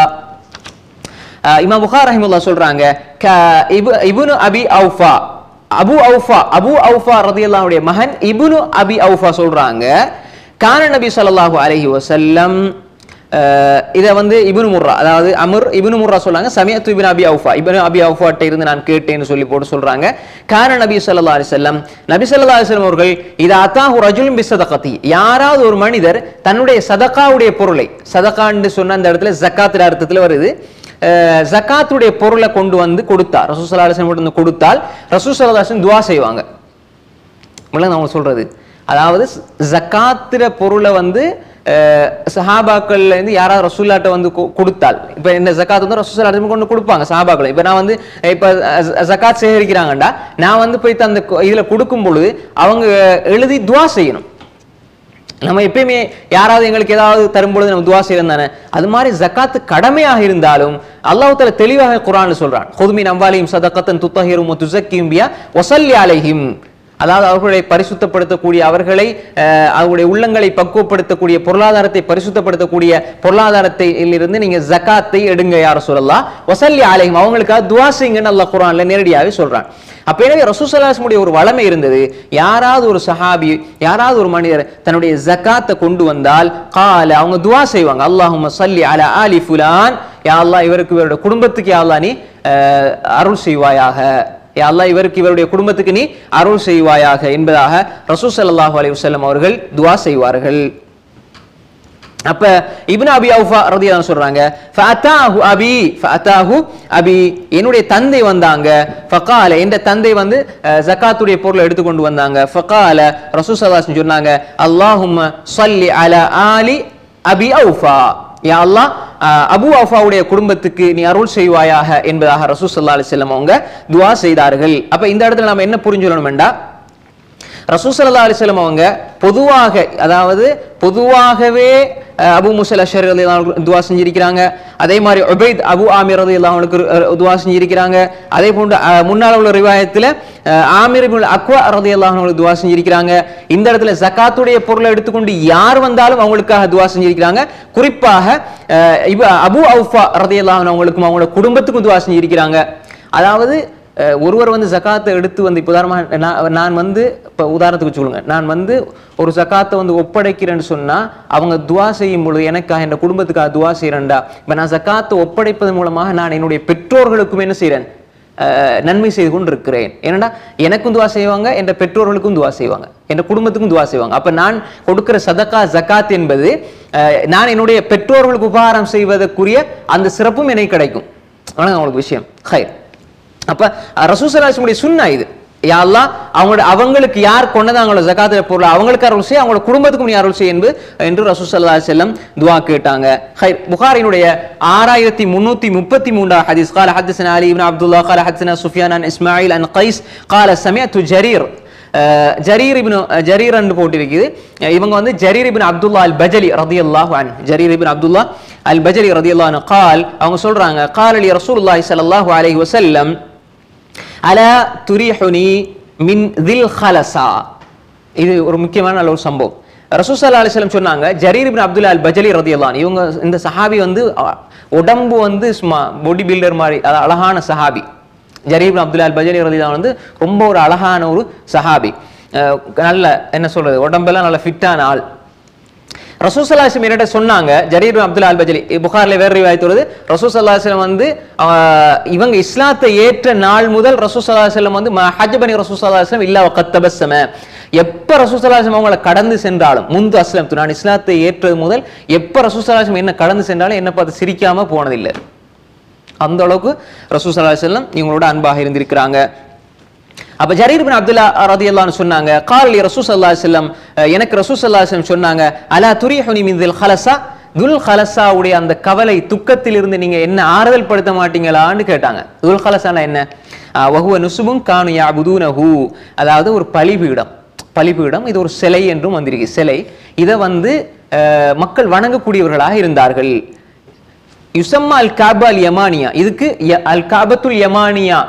ஆஹ் இமாம் புகார் ரஹிமுல்லா சொல்றாங்க க இபு- இப்னு அபி அவுஃபா அபு அவுஃபா அபு அவுஃபா ரதியல்லாஹுடைய மகன் இப்னு அபி அவுஃபா சொல்றாங்க கான நபி ஸல்லல்லாஹு அலைஹி வஸல்லம் அஹ் இதை வந்து இப்னு முர்ரா அதாவது அமர் இப்னு முர்ரா சொல்றாங்க சமியத்து இப்னு அபி அவுஃபா இப்னு அபி அவுஃபாட்ட இருந்து நான் கேட்டேன்னு சொல்லி போட்டு சொல்றாங்க கான நபி ஸல்லல்லாஹு அலைஹி வஸல்லம் நபி ஸல்லல்லாஹு அலைஹி வஸல்லம் அவர்கள் இதா அத்தாஹு ரஜுலும் பிஸ்ஸதகதி யாராவது ஒரு மனிதர் தன்னுடைய சதகாவுடைய பொருளை சதகான்னு சொன்ன அந்த இடத்துல ஜக்காத்துடைய அர்த்தத்துல வருது அஹ் ஜக்காத்துடைய பொருளை கொண்டு வந்து கொடுத்தார் ரசூசல்லா அலிஸ்லம் கொண்டு வந்து கொடுத்தால் ரசூசல்லா அலிஸ்லம் துவா செய்வாங்க நான் அவங்க சொல்றது அதாவது ஜக்காத்துற பொருளை வந்து அஹ், சஹாபாக்கள்ல இருந்து யாராவது ரசூல்லாட்ட வந்து கொ- கொடுத்தால் இப்ப என்ன ஜக்காத் வந்து ரசூல்லா அலிஸ்லம் கொண்டு கொடுப்பாங்க சஹாபாக்கள் இப்ப நான் வந்து இப்ப அஹ், ஜக்காத் சேகரிக்கிறாங்கண்டா நான் வந்து போய் அந்த கொ- இதுல கொடுக்கும் பொழுது அவங்க எழுதி துவா செய்யணும் நம்ம எப்பயுமே யாராவது எங்களுக்கு ஏதாவது தரும்பொழுது நம்ம துவா செய்யறோம் தானே அது மாதிரி ஜக்காத்து கடமையாக இருந்தாலும் அல்லாஹ் தஆலா தெளிவாக குர்ஆன்ல சொல்றான் ஹுதுமி நம்வாலியும் சதகத்தன் துத்தஹிரும் துசக்கியும் பியா வஸல்லி அலைஹிம் அதாவது அவர்களை பரிசுத்தப்படுத்தக்கூடிய அவர்களை அஹ், அவருடைய உள்ளங்களை பக்குவப்படுத்தக்கூடிய பொருளாதாரத்தை பரிசுத்தப்படுத்தக்கூடிய பொருளாதாரத்தை இருந்து நீங்க ஜகாத்தை எடுங்க யார சொல்லலாம் வசல்லி ஆலயம் அவங்களுக்காக துவா செய்யுங்கன்னு அல்லாஹ் குர்ஆன்ல நேரடியாவே சொல்றான் அப்ப எனவே ரசூசல்லாஸ்முடைய ஒரு வளமை இருந்தது யாராவது ஒரு சஹாபி யாராவது ஒரு மனிதர் தன்னுடைய ஜகாத்தை கொண்டு வந்தால் கால அவங்க துவா செய்வாங்க அல்லாஹும்ம சல்லி அலா ஆலி ஃபுலான் யா அல்லாஹ் இவருக்கு இவருடைய குடும்பத்துக்கு யா அல்லாஹ் நீ அஹ், அருள் செய்வாயாக யா அல்லாஹ் இவருக்கு இவருடைய குடும்பத்துக்கு நீ அருள் செய்வாயாக என்பதாக ரசூல் ஸல்லல்லாஹு அலைஹி வஸல்லம் அவர்கள் துவா செய்வார்கள் அப்ப இப்னு அபி அவுஃபா ரதியல்லாஹு சொல்றாங்க ஃபஅதாஹு அபி ஃபஅதாஹு அபி என்னுடைய தந்தை வந்தாங்க ஃபகால என்ற தந்தை வந்து அஹ், ஜகாத்துடைய பொருளை எடுத்து கொண்டு வந்தாங்க ஃபகால ரசூல் ஸல்லல்லாஹு அலைஹி வஸல்லம் சொன்னாங்க அல்லாஹும்ம ஸல்லி அலா ஆலி அபி அவுஃபா யா அல்லாஹ் அஹ், அபு அவுஃபாவுடைய குடும்பத்துக்கு நீ அருள் செய்வாயாக என்பதாக ரசூல் ஸல்லல்லாஹு அலைஹி வஸல்லம் அவங்க துஆ செய்தார்கள் அப்ப இந்த இடத்துல நம்ம என்ன புரிஞ்சுக்கணும்டா ரசூசல்லா அலிஸ்லம் அவங்க பொதுவாக அதாவது பொதுவாகவே அஹ், அபு முசல் அஷர் அலி துவா செஞ்சிருக்கிறாங்க அதே மாதிரி உபைத் அபு ஆமிர் அலி அவங்களுக்கு துவா செஞ்சிருக்கிறாங்க அதே போன்று அஹ், முன்னால் உள்ள ரிவாயத்தில் ஆமிர் இப்னுல் அக்வா ரதி அவங்களுக்கு துவா செஞ்சிருக்கிறாங்க இந்த இடத்துல ஜகாத்துடைய பொருளை எடுத்துக்கொண்டு யார் வந்தாலும் அவங்களுக்காக துவா செஞ்சிருக்கிறாங்க குறிப்பாக அஹ், இவ அபு அவுஃபா ரதி அவங்களுக்கும் அவங்களோட குடும்பத்துக்கும் துவா செஞ்சிருக்கிறாங்க அதாவது அஹ் ஒருவர் வந்து ஜகாத்தை எடுத்து வந்து இப்போ உதாரணமாக நான் நான் வந்து இப்போ உதாரணத்துக்கு சொல்லுங்க நான் வந்து ஒரு ஜகாத்தை வந்து ஒப்படைக்கிறேன்னு சொன்னா அவங்க துவா செய்யும் பொழுது எனக்காக என் குடும்பத்துக்காக துவா செய்கிறேன்டா இப்போ நான் ஜகாத்தை ஒப்படைப்பதன் மூலமாக நான் என்னுடைய பெற்றோர்களுக்கும் என்ன செய்கிறேன் அஹ் நன்மை செய்து கொண்டு இருக்கிறேன் ஏன்னா எனக்கும் துவா செய்வாங்க என் பெற்றோர்களுக்கும் துவா செய்வாங்க என் குடும்பத்துக்கும் துவா செய்வாங்க அப்ப நான் கொடுக்கிற சதக்கா ஜகாத் என்பது அஹ் நான் என்னுடைய பெற்றோர்களுக்கு உபகாரம் செய்வதற்குரிய அந்த சிறப்பும் எனக்கு கிடைக்கும் ஆனால் உங்களுக்கு விஷயம் ஹைர் அப்ப ரசூசலாசமுடைய சுன்னா இது யா அல்லாஹ் அவங்களோட அவங்களுக்கு யார் கொண்டதாங்களோ ஜகாத்துல பொருள் அவங்களுக்கு அருள் செய்ய அவங்களோட குடும்பத்துக்கும் நீ அருள் செய்ய என்பது என்று ரசூசல்லா செல்லம் துவா கேட்டாங்க ஹைர் புகாரினுடைய ஆறாயிரத்தி முன்னூத்தி முப்பத்தி மூன்றா ஹதீஸ் قال حدثنا علي بن عبد الله قال حدثنا سفيان عن اسماعيل عن قيس قال سمعت جرير அஹ், ஜரீர் இப்னு அஹ், ஜரீர் என்று போட்டிருக்குது அஹ், இவங்க வந்து ஜரீர் இப்னு அப்துல்லா அல் பஜலி ரதியல்லாஹு அன் ஜரீர் இப்னு அப்துல்லா அல் பஜலி ரதியல்லாஹு அன்ஹு قال அவங்க சொல்றாங்க قال لي رسول الله صلى الله عليه وسلم அலா துரிஹுனி மின் தில் ஹலசா இது ஒரு முக்கியமான நல்ல ஒரு சம்பவம் ரசூசல்லா அலிஸ்லம் சொன்னாங்க ஜரீர் இப்னு அப்துல்லா அல் பஜலி ரதியல்லான் இவங்க இந்த சஹாபி வந்து அ, உடம்பு வந்து சும்மா பாடி பில்டர் மாதிரி அதாவது அழகான சஹாபி ஜரீர் இப்னு அப்துல்லா அல் பஜலி ரதியல்லான் வந்து ரொம்ப ஒரு அழகான ஒரு சஹாபி அஹ், நல்ல என்ன சொல்றது உடம்பெல்லாம் நல்ல ஃபிட்டான ஆள் ரசூசல்லாஸ்லம் என்னட்ட சொன்னாங்க ஜரீர் பின் அப்துல்லா அல் பஜலி புகார்ல வேற ரிவாயத்து வருது ரசூசல்லாஸ்லம் வந்து ஆஹ், இவங்க இஸ்லாத்தை ஏற்ற நாள் முதல் ரசூசல்லாஸ்லம் வந்து ம- ஹஜ் பனி ரசூசல்லாஸ்லம் இல்லா கத்தபஸ்ஸம எப்ப ரசூசல்லாஸ்லம் அவங்கள கடந்து சென்றாலும் முந்து அஸ்லம் நான் இஸ்லாத்தை ஏற்றது முதல் எப்ப ரசூசல்லாஸ்லம் என்ன கடந்து சென்றாலும் என்ன பார்த்து சிரிக்காம போனதில்லை அந்த அளவுக்கு ரசூசல்லாஸ்லம் இவங்களோட அன்பாக இருந்திருக்கிறாங்க அப்ப ஜரீர் பின் அப்துல்லா ரதியல்லான்னு சொன்னாங்க காலி ரசூ சல்லா செல்லம் எனக்கு ரசூ சல்லா செல்லம் சொன்னாங்க அலா துரிஹுனி மின் தில் ஹலசா துல் ஹலசாவுடைய அந்த கவலை துக்கத்தில் இருந்து நீங்க என்ன ஆறுதல் படுத்த மாட்டீங்களான்னு கேட்டாங்க துல் ஹலசானா என்ன அஹ் வஹுவ நுசுபும் கானு யாபுதூனஹு அதாவது ஒரு பலிபீடம் பலிபீடம் இது ஒரு சிலை என்றும் வந்திருக்கு சிலை இதை வந்து அஹ், மக்கள் வணங்கக்கூடியவர்களாக இருந்தார்கள் யுசம்மா அல் காபா அல் யமானியா இதுக்கு ய- அல் காபத்துல் யமானியா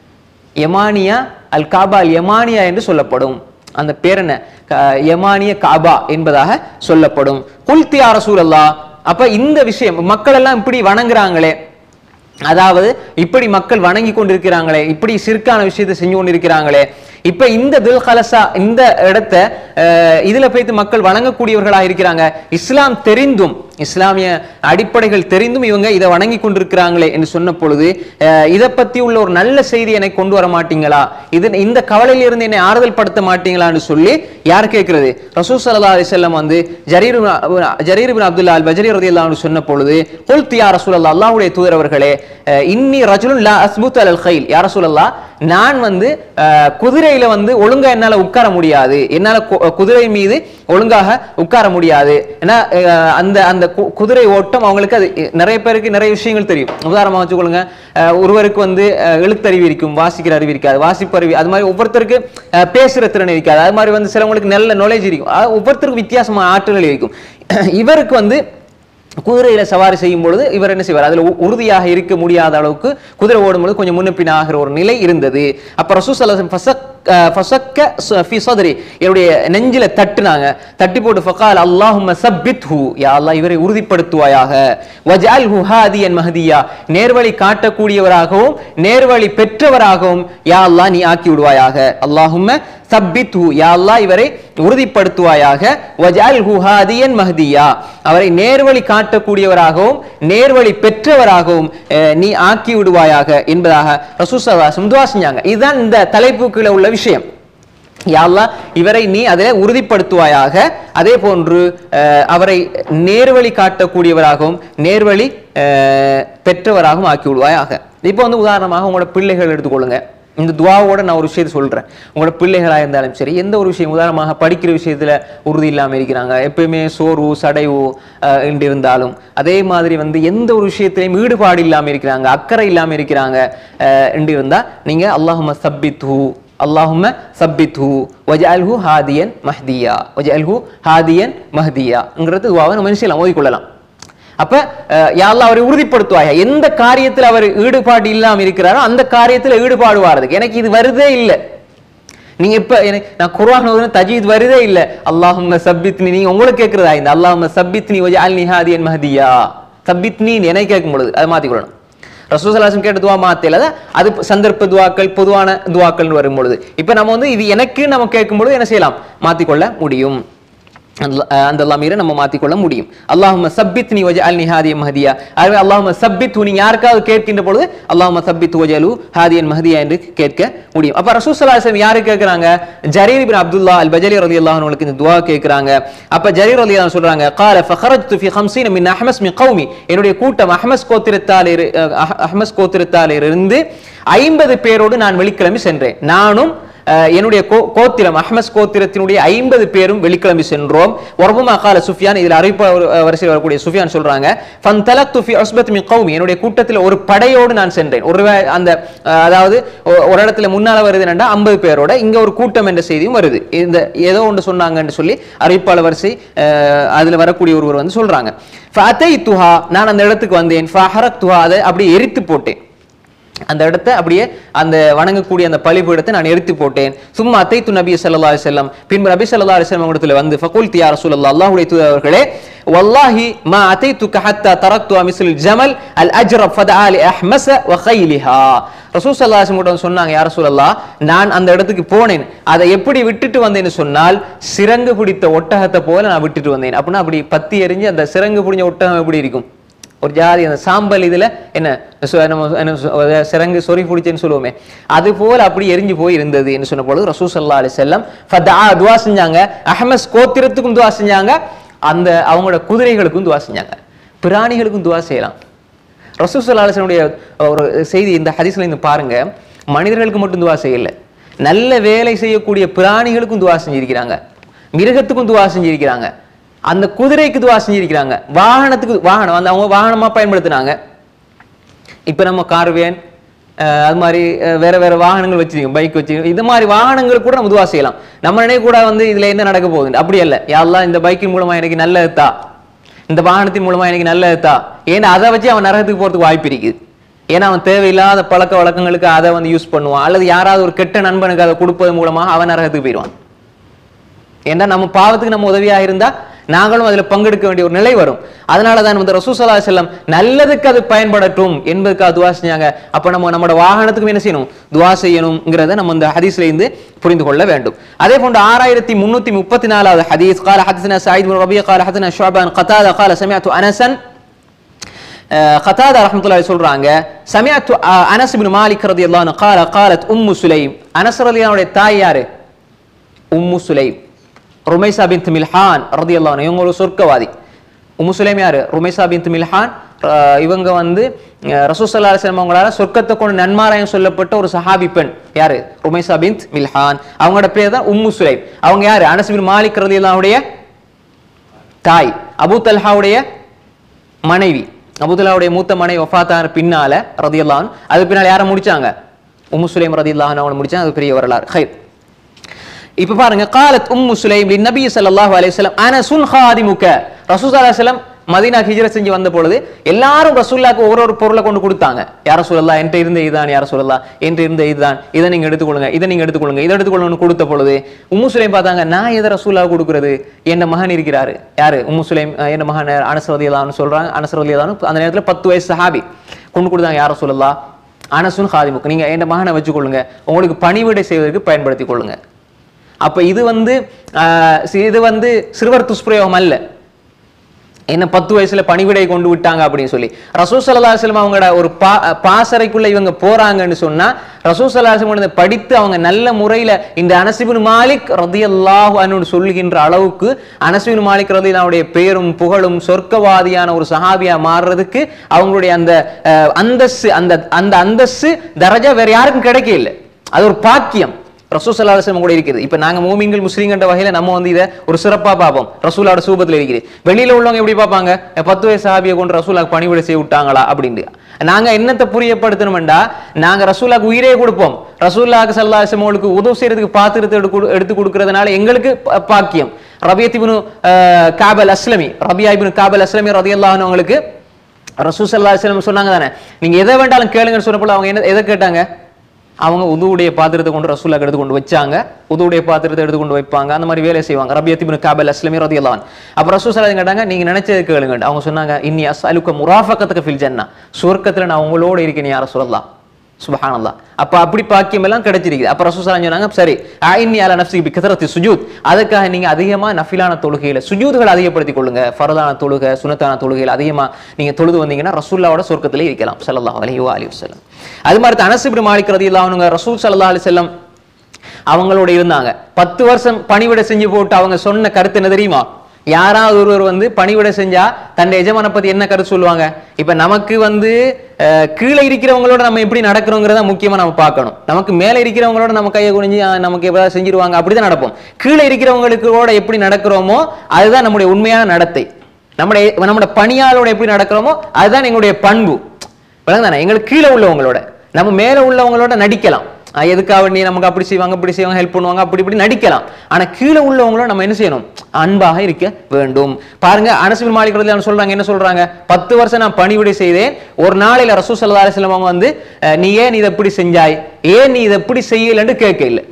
யமானியா அல் காபா அல் யமானியா என்று சொல்லப்படும் அந்த பேர் என்ன க- யமானிய காபா என்பதாக சொல்லப்படும் குல்தி அரசூலல்லா அப்ப இந்த விஷயம் மக்கள் எல்லாம் இப்படி வணங்குறாங்களே அதாவது இப்படி மக்கள் வணங்கி கொண்டிருக்கிறாங்களே இப்படி சிற்கான விஷயத்தை செஞ்சு கொண்டிருக்கிறாங்களே இப்ப இந்த துல் ஹலசா இந்த இடத்த அஹ், இதுல போய்த்து மக்கள் வணங்கக்கூடியவர்களாக இருக்கிறாங்க இஸ்லாம் தெரிந்தும் இஸ்லாமிய அடிப்படைகள் தெரிந்தும் இவங்க இதை வணங்கி கொண்டிருக்கிறாங்களே என்று சொன்ன பொழுது அஹ், இதை பத்தி உள்ள ஒரு நல்ல செய்தி எனக்கு கொண்டு வர மாட்டீங்களா இது இந்த கவலையில இருந்து என்னை ஆறுதல் படுத்த மாட்டீங்களான்னு சொல்லி யார் கேட்கிறது ரசூல் ஸல்லல்லாஹு அலைஹி வஸல்லம் வந்து ஜரீர் இப்னு- ஜரீர் இப்னு அப்துல்லா அல் பஜரி ரலியல்லாஹு அன்ஹு சொன்ன பொழுது குல்தி யா ரசூலல்லாஹ் அல்லாஹ்வுடைய தூதர் அவர்களே அஹ், இன்னி ரஜுலுன் லா அஸ்புத் அலல் கைல் யா ரசூலல்லாஹ் நான் வந்து அஹ், குதிரையில வந்து ஒழுங்கா என்னால உட்கார முடியாது என்னால கு- குதிரை மீது ஒழுங்காக உட்கார முடியாது ஏன்னா அஹ், அந்த அந்த கு- குதிரை ஓட்டம் அவங்களுக்கு அது நிறைய பேருக்கு நிறைய விஷயங்கள் தெரியும் உதாரணமா வச்சுக்கொள்ளுங்க அஹ், ஒருவருக்கு வந்து அஹ், எழுத்தறிவு இருக்கும் வாசிக்கிற அறிவு இருக்காது வாசிப்பு அறிவு அது மாதிரி ஒவ்வொருத்தருக்கு அஹ், பேசுற திறன் இருக்காது அது மாதிரி வந்து சிலவங்களுக்கு நல்ல நாலேஜ் இருக்கும் அது ஒவ்வொருத்தருக்கும் வித்தியாசமான ஆற்றல்கள் இருக்கும் இவருக்கு வந்து குதிரையில சவாரி செய்யும் பொழுது இவர் என்ன செய்வார் அதுல உ- உறுதியாக இருக்க முடியாத அளவுக்கு குதிரை ஓடும் பொழுது கொஞ்சம் முன்ன பின்ன ஆகிற ஒரு நிலை இருந்தது அப்ப ரசூசல்லாசம் ஃபசக் அஹ், ஃபசக்க ச- ஃபி சதுரி என்னுடைய நெஞ்சில தட்டுனாங்க தட்டி போட்டு ஃபகால் அல்லாஹும்ம சப்பித்ஹு யா அல்லாஹ் இவரை உறுதிப்படுத்துவாயாக வஜஅல்ஹு ஹாதியன் மஹதியா நேர்வழி காட்டக்கூடியவராகவும் நேர்வழி பெற்றவராகவும் யா அல்லாஹ் நீ ஆக்கி விடுவாயாக அல்லாஹும்ம சப்பித்ஹு யா அல்லாஹ் இவரை உறுதிப்படுத்துவாயாக வஜஅல்ஹு ஹாதியன் மஹதியா அவரை நேர்வழி காட்டக்கூடியவராகவும் நேர்வழி பெற்றவராகவும் அஹ், நீ ஆக்கி விடுவாயாக என்பதாக ரசூசவாசம் துவா செஞ்சாங்க இதுதான் இந்த தலைப்புக்குள்ள உள்ள விஷயம் யா அல்லாஹ் இவரை நீ அதில் உறுதிப்படுத்துவாயாக அதே போன்று அஹ், அவரை நேர்வழி காட்டக்கூடியவராகவும் நேர்வழி அஹ், பெற்றவராகவும் ஆக்கி விடுவாயாக இப்போ வந்து உதாரணமாக உங்களோட பிள்ளைகள் எடுத்துக்கொள்ளுங்க இந்த துவாவோட நான் ஒரு விஷயத்தை சொல்றேன் உங்களோட பிள்ளைகளாக இருந்தாலும் சரி எந்த ஒரு விஷயம் உதாரணமாக படிக்கிற விஷயத்துல உறுதி இல்லாமல் இருக்கிறாங்க எப்பயுமே சோர்வு சடைவு அஹ், என்று இருந்தாலும் அதே மாதிரி வந்து எந்த ஒரு விஷயத்திலையும் ஈடுபாடு இல்லாமல் இருக்கிறாங்க அக்கறை இல்லாமல் இருக்கிறாங்க அஹ், என்று இருந்தா நீங்க அல்லாஹும சப்பித்து அல்லாஹும்ம சப்பித்து வஜஅல்ஹு ஹாதியன் மஹ்தியா வஜஅல்ஹு ஹாதியன் மஹ்தியாங்கிறது துவாவை நம்ம என்ன செய்யலாம் ஓதிக்கொள்ளலாம் அப்ப அஹ், யா அல்லாஹ் அவரை உறுதிப்படுத்துவாயா எந்த காரியத்தில் அவர் ஈடுபாடு இல்லாம இருக்கிறாரோ அந்த காரியத்துல ஈடுபாடு வாரதுக்கு எனக்கு இது வருதே இல்லை நீங்க இப்ப எனக்கு நான் குர்ஆன் ஓதுன தஜீத் வருதே இல்ல அல்லாஹும்ம சப்பித்னி நீங்க உங்களுக்கு கேக்குறதா இந்த அல்லாஹும்ம சப்பித்னி வஜஅல்னி ஹாதியன் மஹதியா சப்பித்னி என்னை கேட்கும் பொழுது அதை மாத்திக்கொள்ளணும் ரசூசலாசம் கேட்ட துவா மாத்தல அது சந்தர்ப்ப துவாக்கள் பொதுவான துவாக்கள் வரும் பொழுது இப்ப நம்ம வந்து இது எனக்கு நம்ம கேட்கும் பொழுது என்ன செய்யலாம் மாத்திக்கொள்ள முடியும் அந்த அந்த அல்லாமீரை நம்ம மாத்திக்கொள்ள முடியும் அல்லாஹும்ம சப்பித்னி வஜஅல்னி ஹாதியன் மஹதியா ஆகவே அல்லாஹும்ம சப்பித்து நீங்க யாருக்காவது கேட்கின்ற பொழுது அல்லாஹும்ம சப்பித்து வஜஅலு ஹாதியன் மஹதியா என்று கேட்க முடியும் அப்ப ரசூல் ஸல்லல்லாஹு அலைஹி வஸல்லம் யாரு கேக்குறாங்க ஜரீர் இப்னு அப்துல்லா அல் பஜலி ரலியல்லாஹு அன்ஹு இந்த துஆ கேக்குறாங்க அப்ப ஜரீர் ரலியல்லாஹு அன்ஹு சொல்றாங்க قال فخرجت في 50 من احمس من قومي என்னுடைய கூட்டம் அஹ்மஸ் கோத்திரத்தால் இரு- அஹ் அஹ்மஸ் கோத்திரத்தால் இருந்து ஐம்பது பேரோடு நான் வெள்ளிக்கிழமை சென்றேன் நானும் அஹ், என்னுடைய கோ- கோத்திரம் அஹ்மஸ் கோத்திரத்தினுடைய ஐம்பது பேரும் வெள்ளிக்கிழமை சென்றோம் ஒரபுமா கால சுஃபியான் இதுல அறிவிப்பு வரிசையில் வரக்கூடிய சுஃபியான் சொல்றாங்க ஃபந்தலக்து ஃபி உஸ்பத் மின் கௌமி என்னுடைய கூட்டத்தில் ஒரு படையோடு நான் சென்றேன் ஒரு வே- அந்த அஹ், அதாவது ஒ- ஒரு இடத்துல முன்னால வருது என்னன்னா ஐம்பது பேரோட இங்க ஒரு கூட்டம் என்ற செய்தியும் வருது இந்த ஏதோ ஒன்று சொன்னாங்கன்னு சொல்லி அறிவிப்பாளர் வரிசை அஹ், அதுல வரக்கூடிய ஒருவர் வந்து சொல்றாங்க ஃபஅதைத்துஹா நான் அந்த இடத்துக்கு வந்தேன் ஃபஹரக்துஹா அதை அப்படியே எரித்து போட்டேன் அந்த இடத்தை அப்படியே அந்த வணங்கக்கூடிய அந்த பலிபீடத்தை நான் எரித்து போட்டேன் சும்மா அத்தைத்து நபி ஸல்லல்லாஹு அலைஹி வஸல்லம் பின்பு நபி ஸல்லல்லாஹு அலைஹி வஸல்லம் இடத்துல வந்து ஃபகுல்தி யா ரசூலல்லாஹ் அல்லாஹ்வுடைய தூதர்களே வல்லாஹி மா அத்தைத்துக ஹத்தா தரக்து மிஸ்ல் ஜமல் அல் அஜ்ரப் ஃபதஆ லி அஹ்மஸ வ கைலிஹா ரசூல் ஸல்லல்லாஹு அலைஹி வஸல்லம் சொன்னாங்க யா ரசூலல்லாஹ் நான் அந்த இடத்துக்கு போனேன் அதை எப்படி விட்டுட்டு வந்தேன்னு சொன்னால் சிறங்கு பிடித்த ஒட்டகத்தை போல நான் விட்டுட்டு வந்தேன் அப்படின்னா அப்படி பத்தி எரிஞ்சு அந்த சிறங்கு பிடிச்ச ஒட்டகம் எப்படி இருக்கும் ஒரு ஜாதி அந்த சாம்பல் இதுல என்ன சு- நம்ம என்ன சு- அஹ் சிறங்கு சொறி பிடிச்சேன்னு சொல்லுவோமே அது போல அப்படி எரிஞ்சு போய் இருந்தது என்று சொன்ன பொழுது ரசூ சல்லா அலி செல்லம் துவா செஞ்சாங்க அஹமஸ் கோத்திரத்துக்கும் துவா செஞ்சாங்க அந்த அவங்களோட குதிரைகளுக்கும் துவா செஞ்சாங்க பிராணிகளுக்கும் துவா செய்யலாம் ரசூ சல்லா அலிசனுடைய ஒரு செய்தி இந்த ஹதீஸ்ல இருந்து பாருங்க மனிதர்களுக்கு மட்டும் துவா செய்யல நல்ல வேலை செய்யக்கூடிய பிராணிகளுக்கும் துவா செஞ்சிருக்கிறாங்க மிருகத்துக்கும் துவா செஞ்சிருக்கிறாங்க அந்த குதிரைக்கு துவா செஞ்சிருக்கிறாங்க வாகனத்துக்கு வாகனம் அந்த அவங்க வாகனமா பயன்படுத்தினாங்க இப்ப நம்ம கார் வேன் அஹ், அது மாதிரி அஹ், வேற வேற வாகனங்கள் வச்சிருக்கோம் பைக் வச்சிருக்கோம் இது மாதிரி வாகனங்களுக்கு கூட நம்ம துவா செய்யலாம் நம்ம நினைக்க கூட வந்து இதுல என்ன நடக்க போகுது அப்படி அல்ல யாரெல்லாம் இந்த பைக்கின் மூலமா எனக்கு நல்ல தா இந்த வாகனத்தின் மூலமா எனக்கு நல்ல தா ஏன்னா அதை வச்சு அவன் நரகத்துக்கு போறதுக்கு வாய்ப்பு இருக்குது ஏன்னா அவன் தேவையில்லாத பழக்க வழக்கங்களுக்கு அதை வந்து யூஸ் பண்ணுவான் அல்லது யாராவது ஒரு கெட்ட நண்பனுக்கு அதை கொடுப்பது மூலமாக அவன் நரகத்துக்கு போயிடுவான் ஏன்னா நம்ம பாவத்துக்கு நம்ம உதவியா இருந்தா நாங்களும் அதுல பங்கெடுக்க வேண்டிய ஒரு நிலை வரும் அதனால தான் வந்து ரசூசல்லா செல்லம் நல்லதுக்கு அது பயன்படட்டும் என்பதுக்காக துவா செஞ்சாங்க அப்ப நம்ம நம்மளோட வாகனத்துக்கும் என்ன செய்யணும் துவா செய்யணுங்கிறத நம்ம இந்த ஹதீஸ்ல இருந்து புரிந்து கொள்ள வேண்டும் அதே போன்று ஆறாயிரத்தி முன்னூத்தி முப்பத்தி நாலாவது ஹதீஸ் قال حدثنا سعيد بن ربيع قال حدثنا شعبان قتادة قال سمعت انسا قتادة رحمة الله சொல்றாங்க سمعت انس بن مالك رضي الله عنه قال قالت ام سليم انس رضي الله عنه தாய் யாரு உம்மு சுலைம் ருமைசா பின் மில்ஹான் ரதி அல்லாஹ் இவங்க ஒரு சொர்க்கவாதி உம்மு சுலைம் யாரு ருமைசா பின் மில்ஹான் அஹ் இவங்க வந்து ரசூசல்லா அலிஸ்லாம் அவங்களால சொர்க்கத்தை கொண்டு நன்மாராயம் சொல்லப்பட்ட ஒரு சஹாபி பெண் யாரு ருமைசா பின் மில்ஹான் அவங்களோட பேர் தான் உம்மு சுலைம் அவங்க யாரு அனஸ் பின் மாலிக் ரதி அல்லாவுடைய தாய் அபூ தல்ஹாவுடைய மனைவி அபுதுல்லாவுடைய மூத்த மனைவி வஃபாத்தான பின்னால ரதியல்லான் அது பின்னால யாரை முடிச்சாங்க உம்மு சுலைம் ரதியல்லான் அவனை முடிச்சாங்க அது பெரிய வரலாறு ஹைர் இப்ப பாருங்க காலத் உம்மு சுலைம் நபி ஸல்லல்லாஹு அலைஹி வஸல்லம் அனசுன் ஹாதிமுக ரசூல் ஸல்லல்லாஹு அலைஹி வஸல்லம் மதீனா ஹிஜ்ரத் செஞ்சு வந்த பொழுது எல்லாரும் ரசூல்லாக்கு ஒவ்வொரு ஒரு பொருளை கொண்டு கொடுத்தாங்க யார சொல்லலாம் என்கிட்ட இருந்த இதுதான் யார சொல்லலாம் என்கிட்ட இருந்த இதுதான் இதை நீங்க எடுத்துக்கொள்ளுங்க இதை நீங்க எடுத்துக்கொள்ளுங்க இதை எடுத்துக்கொள்ளுங்கன்னு கொடுத்த பொழுது உம்மு சுலைம் பார்த்தாங்க நான் எதை ரசூல்லா கொடுக்குறது என் மகன் இருக்கிறாரு யாரு உம்மு சுலைம் அஹ், என் மகன் அனசரதியலான்னு சொல்றாங்க அனசரதியலான்னு அந்த நேரத்துல பத்து வயசு சஹாபி கொண்டு கொடுத்தாங்க யார சொல்லலாம் அனசுன் ஹாதிமுக்கு நீங்க என் மகனை வச்சுக்கொள்ளுங்க உங்களுக்கு பணிவிடை செய்வதற்கு பயன்படுத்திக் கொள்ளுங்க அப்ப இது வந்து ஆஹ், சி- இது வந்து சிறுவர் துஷ்பிரயோகம் அல்ல என்ன பத்து வயசுல பணிவிடை கொண்டு விட்டாங்க அப்படின்னு சொல்லி ரசூல் சல்லா அலுவலம் அவங்களோட ஒரு பா பாசறைக்குள்ள இவங்க போறாங்கன்னு சொன்னா ரசூல் சல்லா அலுவலம் படித்து அவங்க நல்ல முறையில இந்த அனசிபின் மாலிக் ரதியல்லாஹு அன்னு சொல்லுகின்ற அளவுக்கு அனசிபின் மாலிக் ரதியல்லாவுடைய பேரும் புகழும் சொர்க்கவாதியான ஒரு சஹாபியா மாறுறதுக்கு அவங்களுடைய அந்த அஹ், அந்தஸ்து அந்த அந்த அந்தஸ்து தரஜா வேற யாருக்கும் கிடைக்கல அது ஒரு பாக்கியம் ரசூல் சல்லா அலுவலம் கூட இருக்குது இப்ப நாங்க மூமின்கள் முஸ்லீம்கிற வகையில நம்ம வந்து இதை ஒரு சிறப்பா பார்ப்போம் ரசூலோட சூபத்துல இருக்குது வெளியில உள்ளவங்க எப்படி பார்ப்பாங்க அஹ் பத்து வயசு சாபியை கொண்டு ரசூலாக்கு பணிவிடை செய்ய விட்டாங்களா அப்படின்ட்டு நாங்க என்னத்தை புரியப்படுத்தணும்டா நாங்க ரசூலாக்கு உயிரே கொடுப்போம் ரசூல்லாக்கு சல்லா அலுவலமுக்கு உதவு செய்யறதுக்கு பாத்திரத்தை எடுத்து கொடு- எடுத்து கொடுக்கறதுனால எங்களுக்கு ப- பாக்கியம் ரபியத்திபுனு காபல் அஸ்லமி ரபியா இப்னு காபல் அஸ்லமி ரதியல்லாஹு அவங்களுக்கு ரசூல் சல்லா அலுவலம் சொன்னாங்க தானே நீங்க எதை வேண்டாலும் கேளுங்கன்னு சொன்னப்போ அவங்க என்ன எதை கேட்டாங்க அவங்க உதுவுடைய பாத்திரத்தை கொண்டு ரசூலாக்கு எடுத்து கொண்டு வச்சாங்க உதுவுடைய பாத்திரத்தை எடுத்து கொண்டு வைப்பாங்க அந்த மாதிரி வேலை செய்வாங்க ரபியத் இப்னு காபல் அஸ்லமி ரதியல்லான் அப்ப ரசூல் சல்லா கேட்டாங்க நீங்க நினைச்சது கேளுங்க அவங்க சொன்னாங்க இன்னி அஸ்அலுக்க முராஃபகத்துக்கு ஃபில் ஜன்னா சுவர்க்கத்துல நான் உங்களோட இருக்கேன் யார சொல்லலாம் சுபஹானல்லாஹ் அப்ப அப்படி பாக்கியம் எல்லாம் கிடைச்சிருக்குது அப்ப ரசூல் சல்லா சொன்னாங்க சரி ஐன்னி அல நஃப்ஸி பி கத்ரத்தி சுஜூத் அதுக்காக நீங்க அதிகமா நஃபிலான தொழுகையில சுஜூதுகளை அதிகப்படுத்திக் கொள்ளுங்க ஃபரதான தொழுகை சுனத்தான தொழுகையில அதிகமா நீங்க தொழுது வந்தீங்கன்னா ரசூல்லாவோட சொர்க்கத்திலே இருக்கலாம் ஸல்லல்லாஹு அலைஹி வஸல்லம் வஸல்லம் அது மாதிரி அனஸ் இப்னு மாலிக் ரலியல்லாஹு அன்ஹு ரசூல் ஸல்லல்லாஹு அலைஹி வஸல்லம் அவங்களோட இருந்தாங்க பத்து வருஷம் பணிவிடை செஞ்சு போட்டு அவங்க சொன்ன கருத்து என்ன தெரியுமா யாராவது ஒருவர் வந்து பணிவிடை செஞ்சா தன் எஜமான பத்தி என்ன கருத்து சொல்லுவாங்க இப்ப நமக்கு வந்து அஹ், கீழே இருக்கிறவங்களோட நம்ம எப்படி நடக்கிறோங்கிறத முக்கியமா நம்ம பார்க்கணும் நமக்கு மேல இருக்கிறவங்களோட நம்ம கையை குனிஞ்சு "ஆ, நமக்கு எப்படியாவது செஞ்சிருவாங்க அப்படிதான் நடப்போம் கீழே இருக்கிறவங்களுக்கோட எப்படி நடக்கிறோமோ அதுதான் நம்முடைய உண்மையான நடத்தை நம்முடைய நம்முடைய பணியாளோட எப்படி நடக்கிறோமோ அதுதான் எங்களுடைய பண்பு விளங்குதானே எங்களுக்கு கீழே உள்ளவங்களோட நம்ம மேல உள்ளவங்களோட நடிக்கலாம் அஹ் எதுக்காக நீ நமக்கு அப்படி செய்வாங்க அப்படி செய்வாங்க ஹெல்ப் பண்ணுவாங்க அப்படி இப்படி நடிக்கலாம் ஆனா கீழே உள்ளவங்களோட நம்ம என்ன செய்யணும் அன்பாக இருக்க வேண்டும் பாருங்க அனசுபின் மாலிக் ரலியல்லாஹு சொல்றாங்க என்ன சொல்றாங்க பத்து வருஷம் நான் பணிவிடை செய்தேன் ஒரு நாளையில ரசூல் ஸல்லல்லாஹு அலைஹி வஸல்லம் அவங்க வந்து அஹ், நீ ஏன் இதை இப்படி செஞ்சாய் ஏன் நீ இதை இப்படி செய்யலன்னு கேட்க இல்லை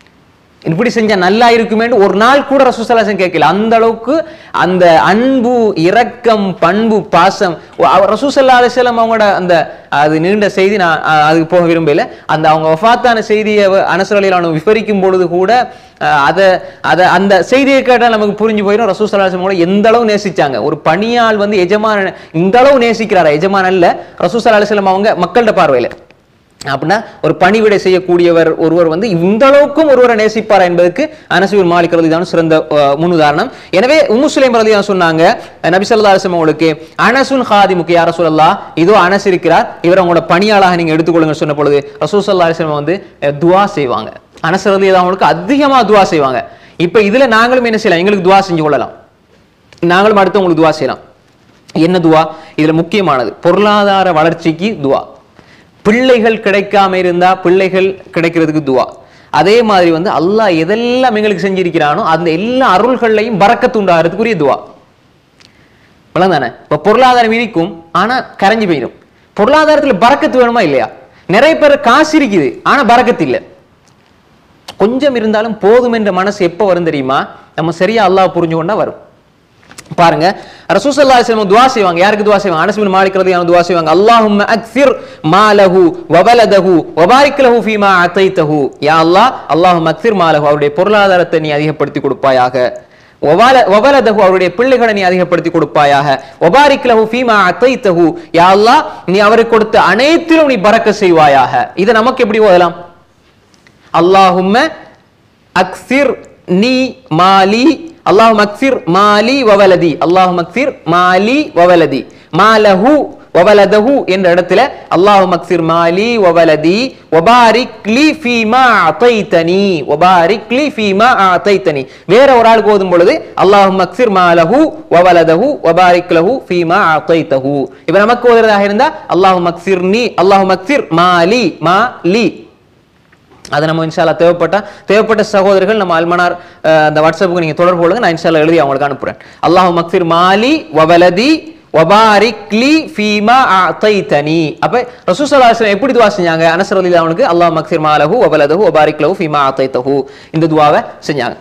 இப்படி செஞ்சா நல்லா இருக்குமேன்னு ஒரு நாள் கூட ரசூசலாசன் கேட்கல அந்த அளவுக்கு அந்த அன்பு இரக்கம் பண்பு பாசம் ரசூசல்லா அலிசல்லாம் அவங்களோட அந்த அது நீண்ட செய்தி நான் அஹ், அதுக்கு போக விரும்பல அந்த அவங்க வஃபாத்தான செய்தியை அனசரலில் விவரிக்கும் பொழுது கூட அஹ், அதை அதை அந்த செய்தியை கேட்டால் நமக்கு புரிஞ்சு போயிடும் ரசூசல்லாசம் கூட எந்த அளவு நேசிச்சாங்க ஒரு பணியாள் வந்து எஜமான இந்த அளவு நேசிக்கிறாரா எஜமான் அல்ல ரசூசல்லா அலிஸ்லாம் அவங்க மக்கள்கிட்ட பார்வையில அப்படின்னா ஒரு பணிவிடை செய்யக்கூடியவர் ஒருவர் வந்து இந்த அளவுக்கும் ஒருவரை நேசிப்பார் என்பதற்கு அனசுவர் மாலிக் ரலிதான் சிறந்த அஹ், முன்னுதாரணம் எனவே உம்மு சுலைம் ரலிதான் சொன்னாங்க நபி ஸல்லல்லாஹு அலைஹி வஸல்லம் அவங்களுக்கு அனசுன் ஹாதிமுக்கு யார சொல்லலாம் இதோ அனஸ் இருக்கிறார் இவர் அவங்களோட பணியாளாக நீங்க எடுத்துக்கொள்ளுங்க சொன்ன பொழுது ரசூல் ஸல்லல்லாஹு அலைஹி வஸல்லம் வந்து அஹ், துஆ செய்வாங்க அனஸ் ரலிதான் அவங்களுக்கு அதிகமா துஆ செய்வாங்க இப்ப இதுல நாங்களும் என்ன செய்யலாம் எங்களுக்கு துஆ செஞ்சு கொள்ளலாம் நாங்களும் அடுத்து உங்களுக்கு துஆ செய்யலாம் என்ன துஆ இதுல முக்கியமானது பொருளாதார வளர்ச்சிக்கு துஆ பிள்ளைகள் கிடைக்காம இருந்தா பிள்ளைகள் கிடைக்கிறதுக்கு துஆ அதே மாதிரி வந்து அல்லாஹ் எதெல்லாம் எங்களுக்கு செஞ்சிருக்கிறானோ அந்த எல்லா அருள்கள்லையும் பறக்கத்து உண்டாகிறதுக்குரிய துஆ தானே இப்ப பொருளாதாரம் இருக்கும் ஆனா கரைஞ்சு போயிடும் பொருளாதாரத்துல பறக்கத்து வேணுமா இல்லையா நிறைய பேர் காசு இருக்குது ஆனா பறக்கத்து இல்லை கொஞ்சம் இருந்தாலும் போதும் என்ற மனசு எப்போ வரும் தெரியுமா நம்ம சரியா அல்லாஹ் புரிஞ்சு கொண்டா வரும் பாருங்க ரசூசல்லா அலிஸ்லாம் துவா செய்வாங்க யாருக்கு துவா செய்வாங்க அனஸ் பின் மாலிக் ரலியல்லாஹு துவா செய்வாங்க அல்லாஹும்ம அக்ஸிர் மாலஹு வவலதஹு வபாரிக் லஹு ஃபீமா அதைதஹு யா அல்லாஹ் அல்லாஹும்ம அக்ஸிர் மாலஹு அவருடைய பொருளாதாரத்தை நீ அதிகப்படுத்தி கொடுப்பாயாக வவல வவலதஹு அவருடைய பிள்ளைகளை நீ அதிகப்படுத்தி கொடுப்பாயாக வபாரிக் லஹு ஃபீமா அதைதஹு யா அல்லாஹ் நீ அவருக்கு கொடுத்த அனைத்திலும் நீ பறக்க செய்வாயாக இதை நமக்கு எப்படி ஓதலாம் அல்லாஹும்ம அக்ஸிர் நீ மாலி அல்லாஹும் அக்ஸிர் மாலி வவலதி அல்லாஹும் அக்ஸிர் மாலி வவலதி மாலஹு வவலதஹு என்ற இடத்துல அல்லாஹும் அக்ஸிர் மாலி வவலதி வபாரிக் லி ஃபீமா அதைதனி வபாரிக் லி ஃபீமா அதைதனி வேற ஒரு ஆளுக்கு ஓதும் பொழுது அல்லாஹும் அக்ஸிர் மாலஹு வவலதஹு வபாரிக் லஹு ஃபீமா அதைதஹு இப்ப நமக்கு ஓதுறதாக இருந்தா அல்லாஹும் அக்ஸிர்னி அல்லாஹும் அக்ஸிர் மாலி மாலி அதை நம்ம இன்ஷால்லா தேவைப்பட்டா தேவைப்பட்ட சகோதரர்கள் நம்ம அல்மனார் அஹ், அந்த வாட்ஸ்அப்புக்கு நீங்க தொடர்பு கொள்ளுங்க நான் இன்ஷால்லா எழுதி அவங்களுக்கு அனுப்புறேன் அல்லாஹ் மக்ஃபிர் மாலி வவலதி வபாரிக் லி ஃபீமா அதைதனி அப்ப ரசூல் ஸல்லல்லாஹு அலைஹி வஸல்லம் எப்படி துஆ செஞ்சாங்க அனஸ் ரலியல்லாஹு அன்ஹு அல்லாஹ் மக்ஃபிர் மாலஹு வ வலதஹு வபாரிக் லஹு ஃபீமா அதைதஹு இந்த துஆவை செஞ்சாங்க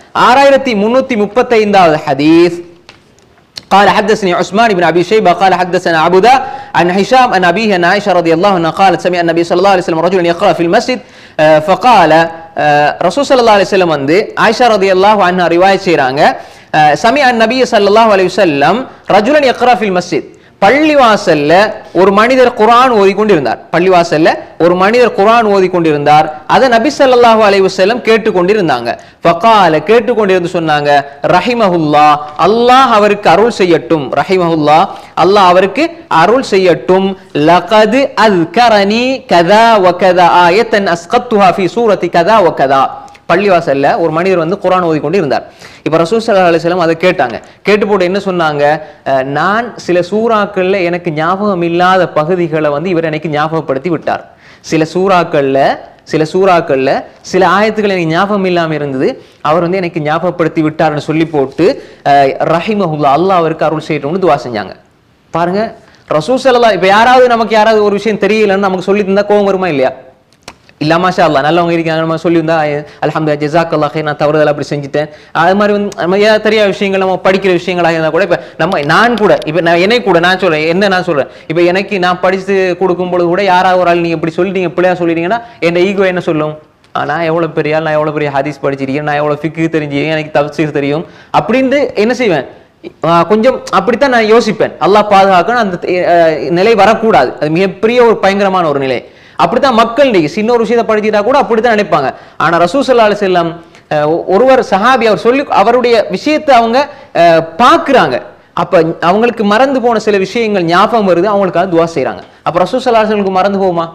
6335வது ஹதீஸ் قال حدثني عثمان بن ابي شيبه قال حدثنا عبده عن هشام عن ابيه ان عائشه رضي الله عنها قالت سمع النبي صلى الله عليه وسلم رجلا يقرا في المسجد آه، فقال آه، رسول صلى الله عليه وسلم வந்து ஆயிஷா ரதியல்லாஹு அன்ஹா ரிவாயத் செய்றாங்க சமி அன் நபி ஸல்லல்லாஹு அலைஹி வஸல்லம் ரஜுலன் யக்ரா ஃபில் மஸ்ஜித் பள்ளிவாசல்ல ஒரு மனிதர் குர்ஆன் ஓதி கொண்டிருந்தார் பள்ளிவாசல்ல ஒரு மனிதர் குர்ஆன் ஓதி கொண்டிருந்தார் அதை நபி ஸல்லல்லாஹு அலைஹி வஸல்லம் கேட்டுக்கொண்டிருந்தாங்க ஃபகால கேட்டுக்கொண்டிருந்து சொன்னாங்க ரஹிமஹுல்லா அல்லாஹ் அவருக்கு அருள் செய்யட்டும் ரஹிமஹுல்லா அல்லாஹ் அவருக்கு அருள் செய்யட்டும் லகது அஸ்கரனி கதா வ கதா ஆயத்தன் அஸ்கத்துஹா ஃபி சூரத்தி கதா வ கதா பள்ளிவாசல்ல ஒரு மனிதர் வந்து குர்ஆன் ஓதி கொண்டு இருந்தார் இப்ப ரசூல் ஸல்லல்லாஹு அலைஹி வஸல்லம் அதை கேட்டாங்க கேட்டு போட்டு என்ன சொன்னாங்க அஹ், நான் சில சூறாக்கள்ல எனக்கு ஞாபகம் இல்லாத பகுதிகளை வந்து இவர் எனக்கு ஞாபகப்படுத்தி விட்டார் சில சூறாக்கள்ல சில சூறாக்கள்ல சில ஆயத்துக்கள் எனக்கு ஞாபகம் இல்லாம இருந்தது அவர் வந்து எனக்கு ஞாபகப்படுத்தி விட்டார்னு சொல்லி போட்டு அஹ், ரஹிமஹுல்லா அல்லாஹ் அவருக்கு அருள் செய்யட்டும்னு துவா செஞ்சாங்க பாருங்க ரசூல் ஸல்லல்லாஹு இப்ப யாராவது நமக்கு யாராவது ஒரு விஷயம் தெரியலன்னு நமக்கு சொல்லி தந்தா கோவம் வருமா இல்லையா இல்ல மாஷா அல்லாஹ் நல்லவங்க இருக்காங்க நம்ம சொல்லியிருந்தா அல்ஹம்துலில்லாஹ் ஜஸாக்கல்லாஹ் ஹைர் நான் தவறுதல் அப்படி செஞ்சுட்டேன் அது மாதிரி வந்து நம்ம ஏதாவது தெரியாத விஷயங்கள் நம்ம படிக்கிற விஷயங்களாக இருந்தால் கூட இப்போ நம்ம நான் கூட இப்போ நான் என்னை கூட நான் சொல்றேன் என்ன நான் சொல்றேன் இப்போ எனக்கு நான் படித்து கொடுக்கும் பொழுது கூட யாராவது ஒரு ஆள் நீங்க இப்படி சொல்லிட்டீங்க பிள்ளையா சொல்லிட்டீங்கன்னா என் ஈகோ என்ன சொல்லும் ஆ, நான் எவ்வளவு பெரிய ஆள் நான் எவ்வளவு பெரிய ஹதீஸ் படிச்சிருக்கேன் நான் எவ்வளவு ஃபிக்கு தெரிஞ்சிருக்கேன் எனக்கு தப்சீர் தெரியும் அப்படின்ட்டு என்ன செய்வேன் ஆ, கொஞ்சம் அப்படித்தான் நான் யோசிப்பேன் அல்லாஹ் பாதுகாக்கணும் அந்த அஹ், நிலை வரக்கூடாது அது மிகப்பெரிய ஒரு பயங்கரமான ஒரு நிலை அப்படித்தான் மக்கள் இன்னைக்கு சின்ன ஒரு விஷயத்தை படிச்சுட்டா கூட அப்படித்தான் நினைப்பாங்க ஆனா ரசூல் ஸல்லல்லாஹு அலைஹி வஸல்லம் அஹ், ஒருவர் சஹாபி அவர் சொல்லி அவருடைய விஷயத்தை அவங்க அஹ், பார்க்கறாங்க அப்ப அவங்களுக்கு மறந்து போன சில விஷயங்கள் ஞாபகம் வருது அவங்களுக்காக துவா செய்றாங்க அப்ப ரசூல் ஸல்லல்லாஹு அலைஹி வஸல்லம் மறந்து போகுமா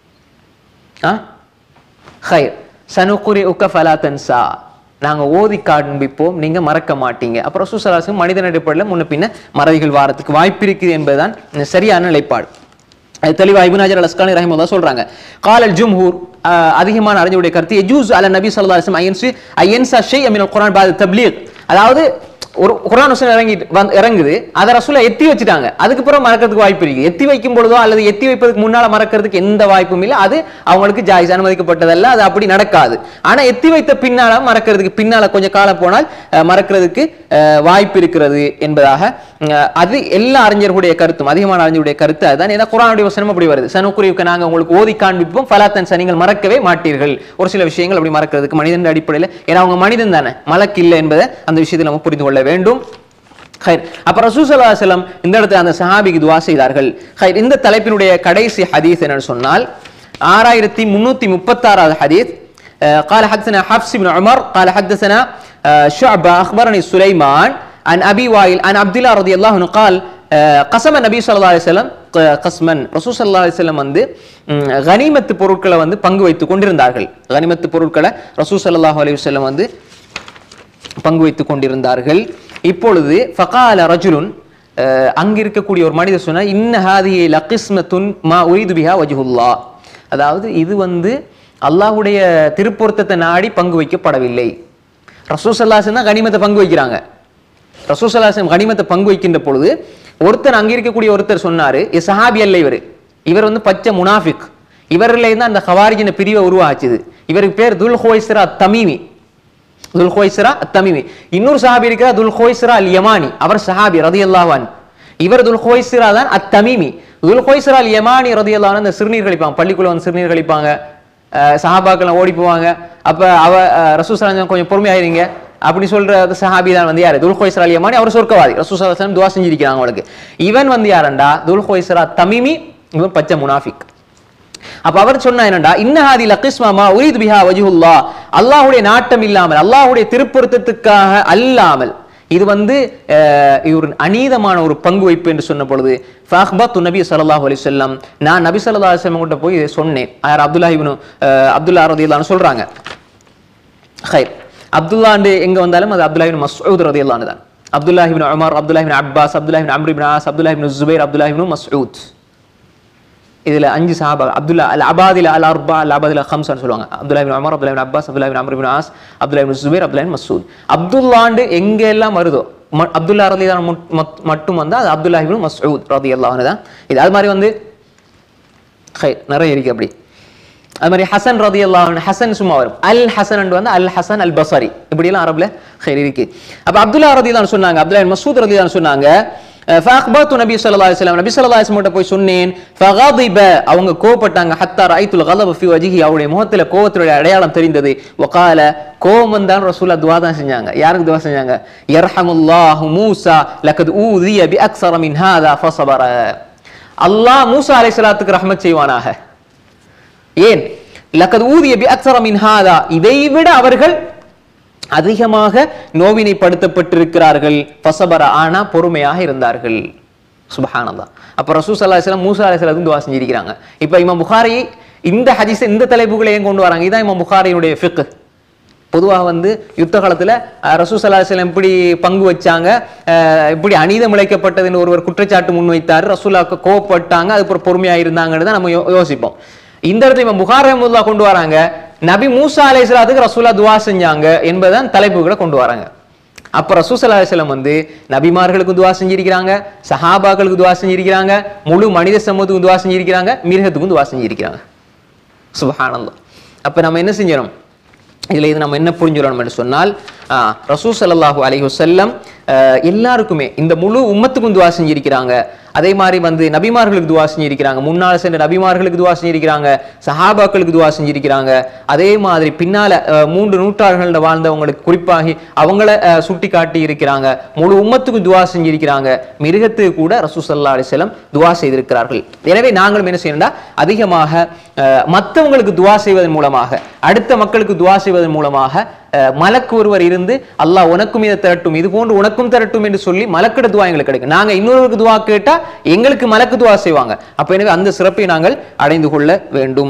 ஆ ஹைர் சனுக்குரி உக்க ஃபலா தன்சா நாங்க ஓதி காண்பிப்போம் நீங்க மறக்க மாட்டீங்க அப்புறம் சுசலாசம் மனிதன் அடிப்படையில் முன்ன பின்ன மறதிகள் வாரத்துக்கு வாய்ப்பு இருக்குது என்பதுதான் சரியான நிலைப்பாடு அது தெளிவா இப்னு ஹஜர் அல் அஸ்கானி ரஹிமஹுல்லாஹ் சொல்றாங்க காலல் ஜும்ஹூர் அஹ், அதிகமான அறிஞருடைய கருத்து யஜூஸ் அல நபி ஸல்லல்லாஹு அலைஹி வஸல்லம் ஐயன்சி ஐயன்சா ஷை மினல் குர்ஆன் பாத தப்லீக் அதாவது ஒரு குர்ஆன் வசனம் இறங்கி வந்து இறங்குது அதை ரசூலை எத்தி வச்சுட்டாங்க அதுக்கப்புறம் மறக்கிறதுக்கு வாய்ப்பு இருக்கு எத்தி வைக்கும் பொழுதோ அல்லது எத்தி வைப்பதுக்கு முன்னால மறக்கிறதுக்கு எந்த வாய்ப்பும் இல்லை அது அவங்களுக்கு ஜாயிஸ் அனுமதிக்கப்பட்டதல்ல அது அப்படி நடக்காது ஆனா எத்தி வைத்த பின்னால மறக்கிறதுக்கு பின்னால கொஞ்சம் காலம் போனால் அஹ், மறக்கிறதுக்கு அஹ், வாய்ப்பு இருக்கிறது என்பதாக அஹ், அது எல்லா அறிஞர்களுடைய கருத்தும் அதிகமான அறிஞருடைய கருத்து அதுதான் ஏன்னா குரானுடைய வசனம் அப்படி வருது சனுக்குரிவுக்கு நாங்க உங்களுக்கு ஓதி காண்பிப்போம் ஃபலாத்தன் நீங்கள் மறக்கவே மாட்டீர்கள் ஒரு சில விஷயங்கள் அப்படி மறக்கிறதுக்கு மனிதன் அடிப்படையில் ஏன்னா அவங்க மனிதன் தானே மலக்கு இல்லை என்பதை அந்த விஷயத்தை நம்ம புரிந்து கொள்ள வேண்டும் ஹைர் அப்ப ரசூல் ஸல்லல்லாஹு அலைஹி வஸல்லம் இந்த இடத்துல அந்த சஹாபிக்கு துஆ செய்தார்கள் ஹைர் இந்த தலைப்பினுடைய கடைசி ஹதீஸ் என்னன்னு சொன்னால் ஆறாயிரத்தி முன்னூத்தி முப்பத்தாறாவது ஹதீஸ் அஹ், قال حدثنا حفص بن عمر قال حدثنا آه، شعبة أخبرني سليمان عن أبي وائل عن عبد الله رضي الله عنه قال آه، قسم النبي صلى الله عليه وسلم ق- قسما رسول صلى الله عليه وسلم வந்து ம், கனிமத்து பொருட்களை வந்து பங்கு வைத்துக் கொண்டிருந்தார்கள் கனிமத்து பொருட்களை ரசூல் ஸல்லல்லாஹு அலைஹி வஸல்லம் வந்து பங்கு வைத்துக் கொண்டிருந்தார்கள் இப்பொழுது ஃபகால ரஜுலுன் அஹ், அங்க இருக்கக்கூடிய ஒரு மனிதர் சொன்னார் இன்ன ஹாதிஹி லகிஸ்மத்துன் மா உரிது பிஹா வஜ்ஹுல்லா அதாவது இது வந்து அல்லாஹ்வுடைய திருப்பொருத்தத்தை நாடி பங்கு வைக்கப்படவில்லை ரசூசல்லாசன் தான் கனிமத்தை பங்கு வைக்கிறாங்க ரசூசல்லாசன் கனிமத்தை பங்கு வைக்கின்ற பொழுது ஒருத்தர் அங்க இருக்கக்கூடிய ஒருத்தர் சொன்னாரு "இது சஹாபி அல்ல இவர் இவர் வந்து பச்சை முனாஃபிக் இவரில் தான் அந்த ஹவாரிஜின பிரிவை உருவாச்சுது இவருக்கு பேர் துல் ஹோய்ஸ்ரா தமீமி துல் ஹோய்ஸ்ரா தமீமி இன்னொரு சஹாபி இருக்கிறார் துல் ஹோய்ஸ்ரா அல் யமானி அவர் சஹாபி ரதியல்லாஹு அன்ஹு இவர் துல் ஹோய்ஸ்ரா தான் அத் தமீமி துல் ஹோய்ஸ்ரா அல் யமானி ரதியல்லாஹு அன்ஹு அந்த சிறுநீர் கழிப்பாங்க பள்ளிக்குள்ள வந்து சிறுநீர் கழிப்பாங்க அஹ் சஹாபாக்கெல்லாம் ஓடி போவாங்க அப்ப அவ ரசூசலாஞ்சம் கொஞ்சம் பொறுமையாயிருங்க அப்படி சொல்ற அந்த சஹாபி தான் வந்து யாரு துல் ஹோய்ஸ்ரா அல் யமானி அவர் சொர்க்கவாதி ரசூசலாம் துவா செஞ்சிருக்கிறாங்க அவங்களுக்கு இவன் வந்து யாரண்டா துல் ஹோய்ஸ்ரா தமீமி இவன் பச்சை முனாஃபிக் அப்ப அவர் சொன்னா என்னடா இன்னஹாதி லகிஸ்மாமா உரீது பிஹா வஜுல்லா அல்லாஹ்வுடைய நாட்டம் இல்லாமல் அல்லாஹ்வுடைய திருப்பொருத்தத்துக்காக அல்லாமல் இது வந்து அஹ், இது ஒரு அநீதமான ஒரு பங்கு வைப்பு என்று சொன்ன பொழுது ஃபஹ்பத்து நபி ஸல்லல்லாஹு அலைஹி வஸல்லம் நான் நபி ஸல்லல்லாஹு அலைஹி வஸல்லம் கிட்ட போய் இதை சொன்னேன் யார் அப்துல்லா இப்னு அஹ், அப்துல்லா ரதியல்லாஹு சொல்றாங்க ஹைர் அப்துல்லாண்டு எங்க வந்தாலும் அது அப்துல்லா இப்னு மஸ்ஊத் ரதியல்லாஹு தான் அப்துல்லா இப்னு உமர் அப்துல்லா இப்னு அப்பாஸ் அப்துல்லா இப்னு அம்ர் இப்னு ஆஸ் அப்துல்லா இப்னு ஜுபைர் அப்துல்லா இப்னு மஸ்ஊத் இதுல அஞ்சு சஹாபா அப்துல்லா அல் அபாதில அல் அர்பா அல் அபாதில ஹம்சான்னு சொல்லுவாங்க அப்துல்லா இப்னு உமர் அப்துல்லா இப்னு அப்பாஸ் அப்துல்லா இப்னு அம்ர் இப்னு ஆஸ் அப்துல்லா இப்னு ஜுபைர் அப்துல்லா இப்னு மஸ்ஊத் அப்துல்லாண்டு எங்க எல்லாம் வருதோ ம- அப்துல்லா ரதி மட்டும் வந்து அது அப்துல்லா இப்னு மஸ்ஊத் ரதி தான் இது அது மாதிரி வந்து ஹை, நிறைய இருக்கு அப்படி அது மாதிரி ஹசன் ரதி ஹசன் சும்மா வரும் அல் ஹசன் வந்து அல் ஹசன் அல் பசரி இப்படி எல்லாம் அரபுல ஹைர் இருக்கு அப்ப அப்துல்லா ரதி சொன்னாங்க அப்துல்லா இப்னு மசூத் ரதி சொன்னாங்க فأخبرت النبي صلى الله عليه وسلم நபி ஸல்லல்லாஹு அலைஹி வஸல்லம் போய் சொன்னேன் فغضب அவங்க கோபப்பட்டாங்க حتى رأيت الغضب في وجهه அவருடைய முகத்துல கோபத்துடைய அடையாளம் தெரிந்தது وقال கோபம் தான் ரசூலா துவா தான் செஞ்சாங்க யாருக்கு துவா செஞ்சாங்க يرحمالله موسى لقد أوذي بأكثر من هذا فصبر அல்லாஹ் மூசா அலைஹிஸ்ஸலாத்துக்கு ரஹ்மத் செய்வானாக ஏன் லக்கத் ஊதிய பி அக்ஸர மின் ஹாதா இதை விட அவர்கள் அதிகமாக நோவினைப்படுத்தப்பட்டிருக்கிறார்கள் ஃபசபர ஆனா பொறுமையாக இருந்தார்கள் சுபஹானல்லாஹ் அப்ப ரசூல் ஸல்லல்லாஹு அலைஹி வஸல்லம் மூசா அலைஹிஸ்ஸலாத்துக்கு துஆ செஞ்சிருக்கிறாங்க இப்போ இமாம் புகாரி இந்த ஹதீஸ் இந்த தலைப்புகளை ஏன் கொண்டு வராங்க இதான் இமாம் புகாரியினுடைய ஃபிக்ஹ் பொதுவாக வந்து யுத்த காலத்துல அஹ், ரசூல் ஸல்லல்லாஹு அலைஹி வஸல்லம் இப்படி பங்கு வச்சாங்க அஹ், இப்படி அநீதம் இழைக்கப்பட்டதுன்னு ஒருவர் குற்றச்சாட்டு முன்வைத்தார் ரசூலாக்கு கோவப்பட்டாங்க அதுக்கப்புறம் பொறுமையா இருந்தாங்கன்னு தான் நம்ம யோ- யோசிப்போம் இந்த இடத்துல இவன் புகார் ரஹ்மத்துல்லாஹ் கொண்டு வராங்க நபி மூசா அலைஹிஸ்ஸலாத்துக்கு ரசூலா துவா செஞ்சாங்க என்பதுதான் தலைப்புகளை கொண்டு வராங்க அப்ப ரசூல் ஸல்லல்லாஹு அலைஹி வஸல்லம் வந்து நபிமார்களுக்கு துவா செஞ்சிருக்கிறாங்க சஹாபாக்களுக்கு துவா செஞ்சிருக்கிறாங்க முழு மனித சமூகத்துக்கும் துவா செஞ்சிருக்கிறாங்க மிருகத்துக்கும் துவா செஞ்சிருக்கிறாங்க சுபஹானல்லாஹ் அப்ப நம்ம என்ன செஞ்சோம் இதுல இது நம்ம என்ன புரிஞ்சுக்கணும் என்று சொன்னால் ஆஹ், ரசூல் ஸல்லல்லாஹு அலைஹி வஸல்லம் ஆஹ், எல்லாருக்குமே இந்த முழு உம்மத்துக்கும் துவா செஞ்சிருக்கிறாங்க அதே மாதிரி வந்து நபிமார்களுக்கு துவா செஞ்சிருக்கிறாங்க முன்னால் சென்ற நபிமார்களுக்கு துவா செஞ்சிருக்கிறாங்க சஹாபாக்களுக்கு துவா செஞ்சிருக்கிறாங்க அதே மாதிரி பின்னால ஆஹ், மூன்று நூற்றாண்டுகள்ல வாழ்ந்தவங்களுக்கு குறிப்பாகி அவங்கள ஆஹ், சுட்டி காட்டி இருக்கிறாங்க முழு உம்மத்துக்கு துவா செஞ்சிருக்கிறாங்க மிருகத்துக்கு கூட ரசூல் ஸல்லல்லாஹு அலைஹி வஸல்லம் துவா செய்திருக்கிறார்கள் எனவே நாங்களும் என்ன செய்யணும்னா அதிகமாக அஹ், மத்தவங்களுக்கு துவா செய்வதன் மூலமாக அடுத்த மக்களுக்கு துவா செய்வதன் மூலமாக அஹ், மலக்கு ஒருவர் இருந்து அல்லாஹ் உனக்கும் இதை திரட்டும் இது போன்று உனக்கும் திரட்டும் என்று சொல்லி மலக்கிட துவா எங்களுக்கு கிடைக்கும் நாங்க இன்னொருவருக்கு துவா கேட்டா எங்களுக்கு மலக்கு துவா செய்வாங்க அப்ப எனவே அந்த சிறப்பை நாங்கள் அடைந்து கொள்ள வேண்டும்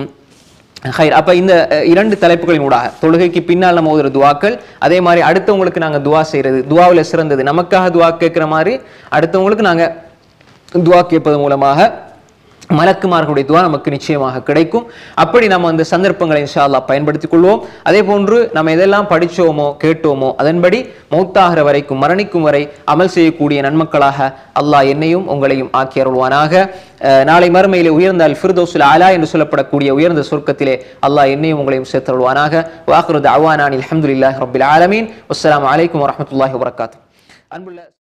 ஹைர் அப்ப இந்த அஹ், இரண்டு தலைப்புகளின் ஊடாக தொழுகைக்கு பின்னால் நம்ம ஓதுற துவாக்கள் அதே மாதிரி அடுத்தவங்களுக்கு நாங்க துவா செய்யறது துவாவுல சிறந்தது நமக்காக துவா கேட்கிற மாதிரி அடுத்தவங்களுக்கு நாங்க துவா கேட்பது மூலமாக மலக்குமார்களுடைய துவா நமக்கு நிச்சயமாக கிடைக்கும் அப்படி நம்ம அந்த சந்தர்ப்பங்களை இன்ஷா அல்லாஹ் பயன்படுத்திக் கொள்வோம் அதே போன்று நம்ம எதெல்லாம் படிச்சோமோ கேட்டோமோ அதன்படி மௌத்தாகிற வரைக்கும் மரணிக்கும் வரை அமல் செய்யக்கூடிய நன்மக்களாக அல்லாஹ் என்னையும் உங்களையும் ஆக்கி அருள்வானாக அஹ், நாளை மறுமையிலே உயர்ந்த அல் ஃபிர்தௌசுல் அலா என்று சொல்லப்படக்கூடிய உயர்ந்த சொர்க்கத்திலே அல்லாஹ் என்னையும் உங்களையும் சேர்த்தருள்வானாக வாக்குறது அவானானில் அல்ஹம்துலில்லாஹி ரப்பில் ஆலமீன் வஸ்ஸலாமு அலைக்கும் வரஹ்மத்துல்லாஹி வபரகாத்துஹு அன்புள்ள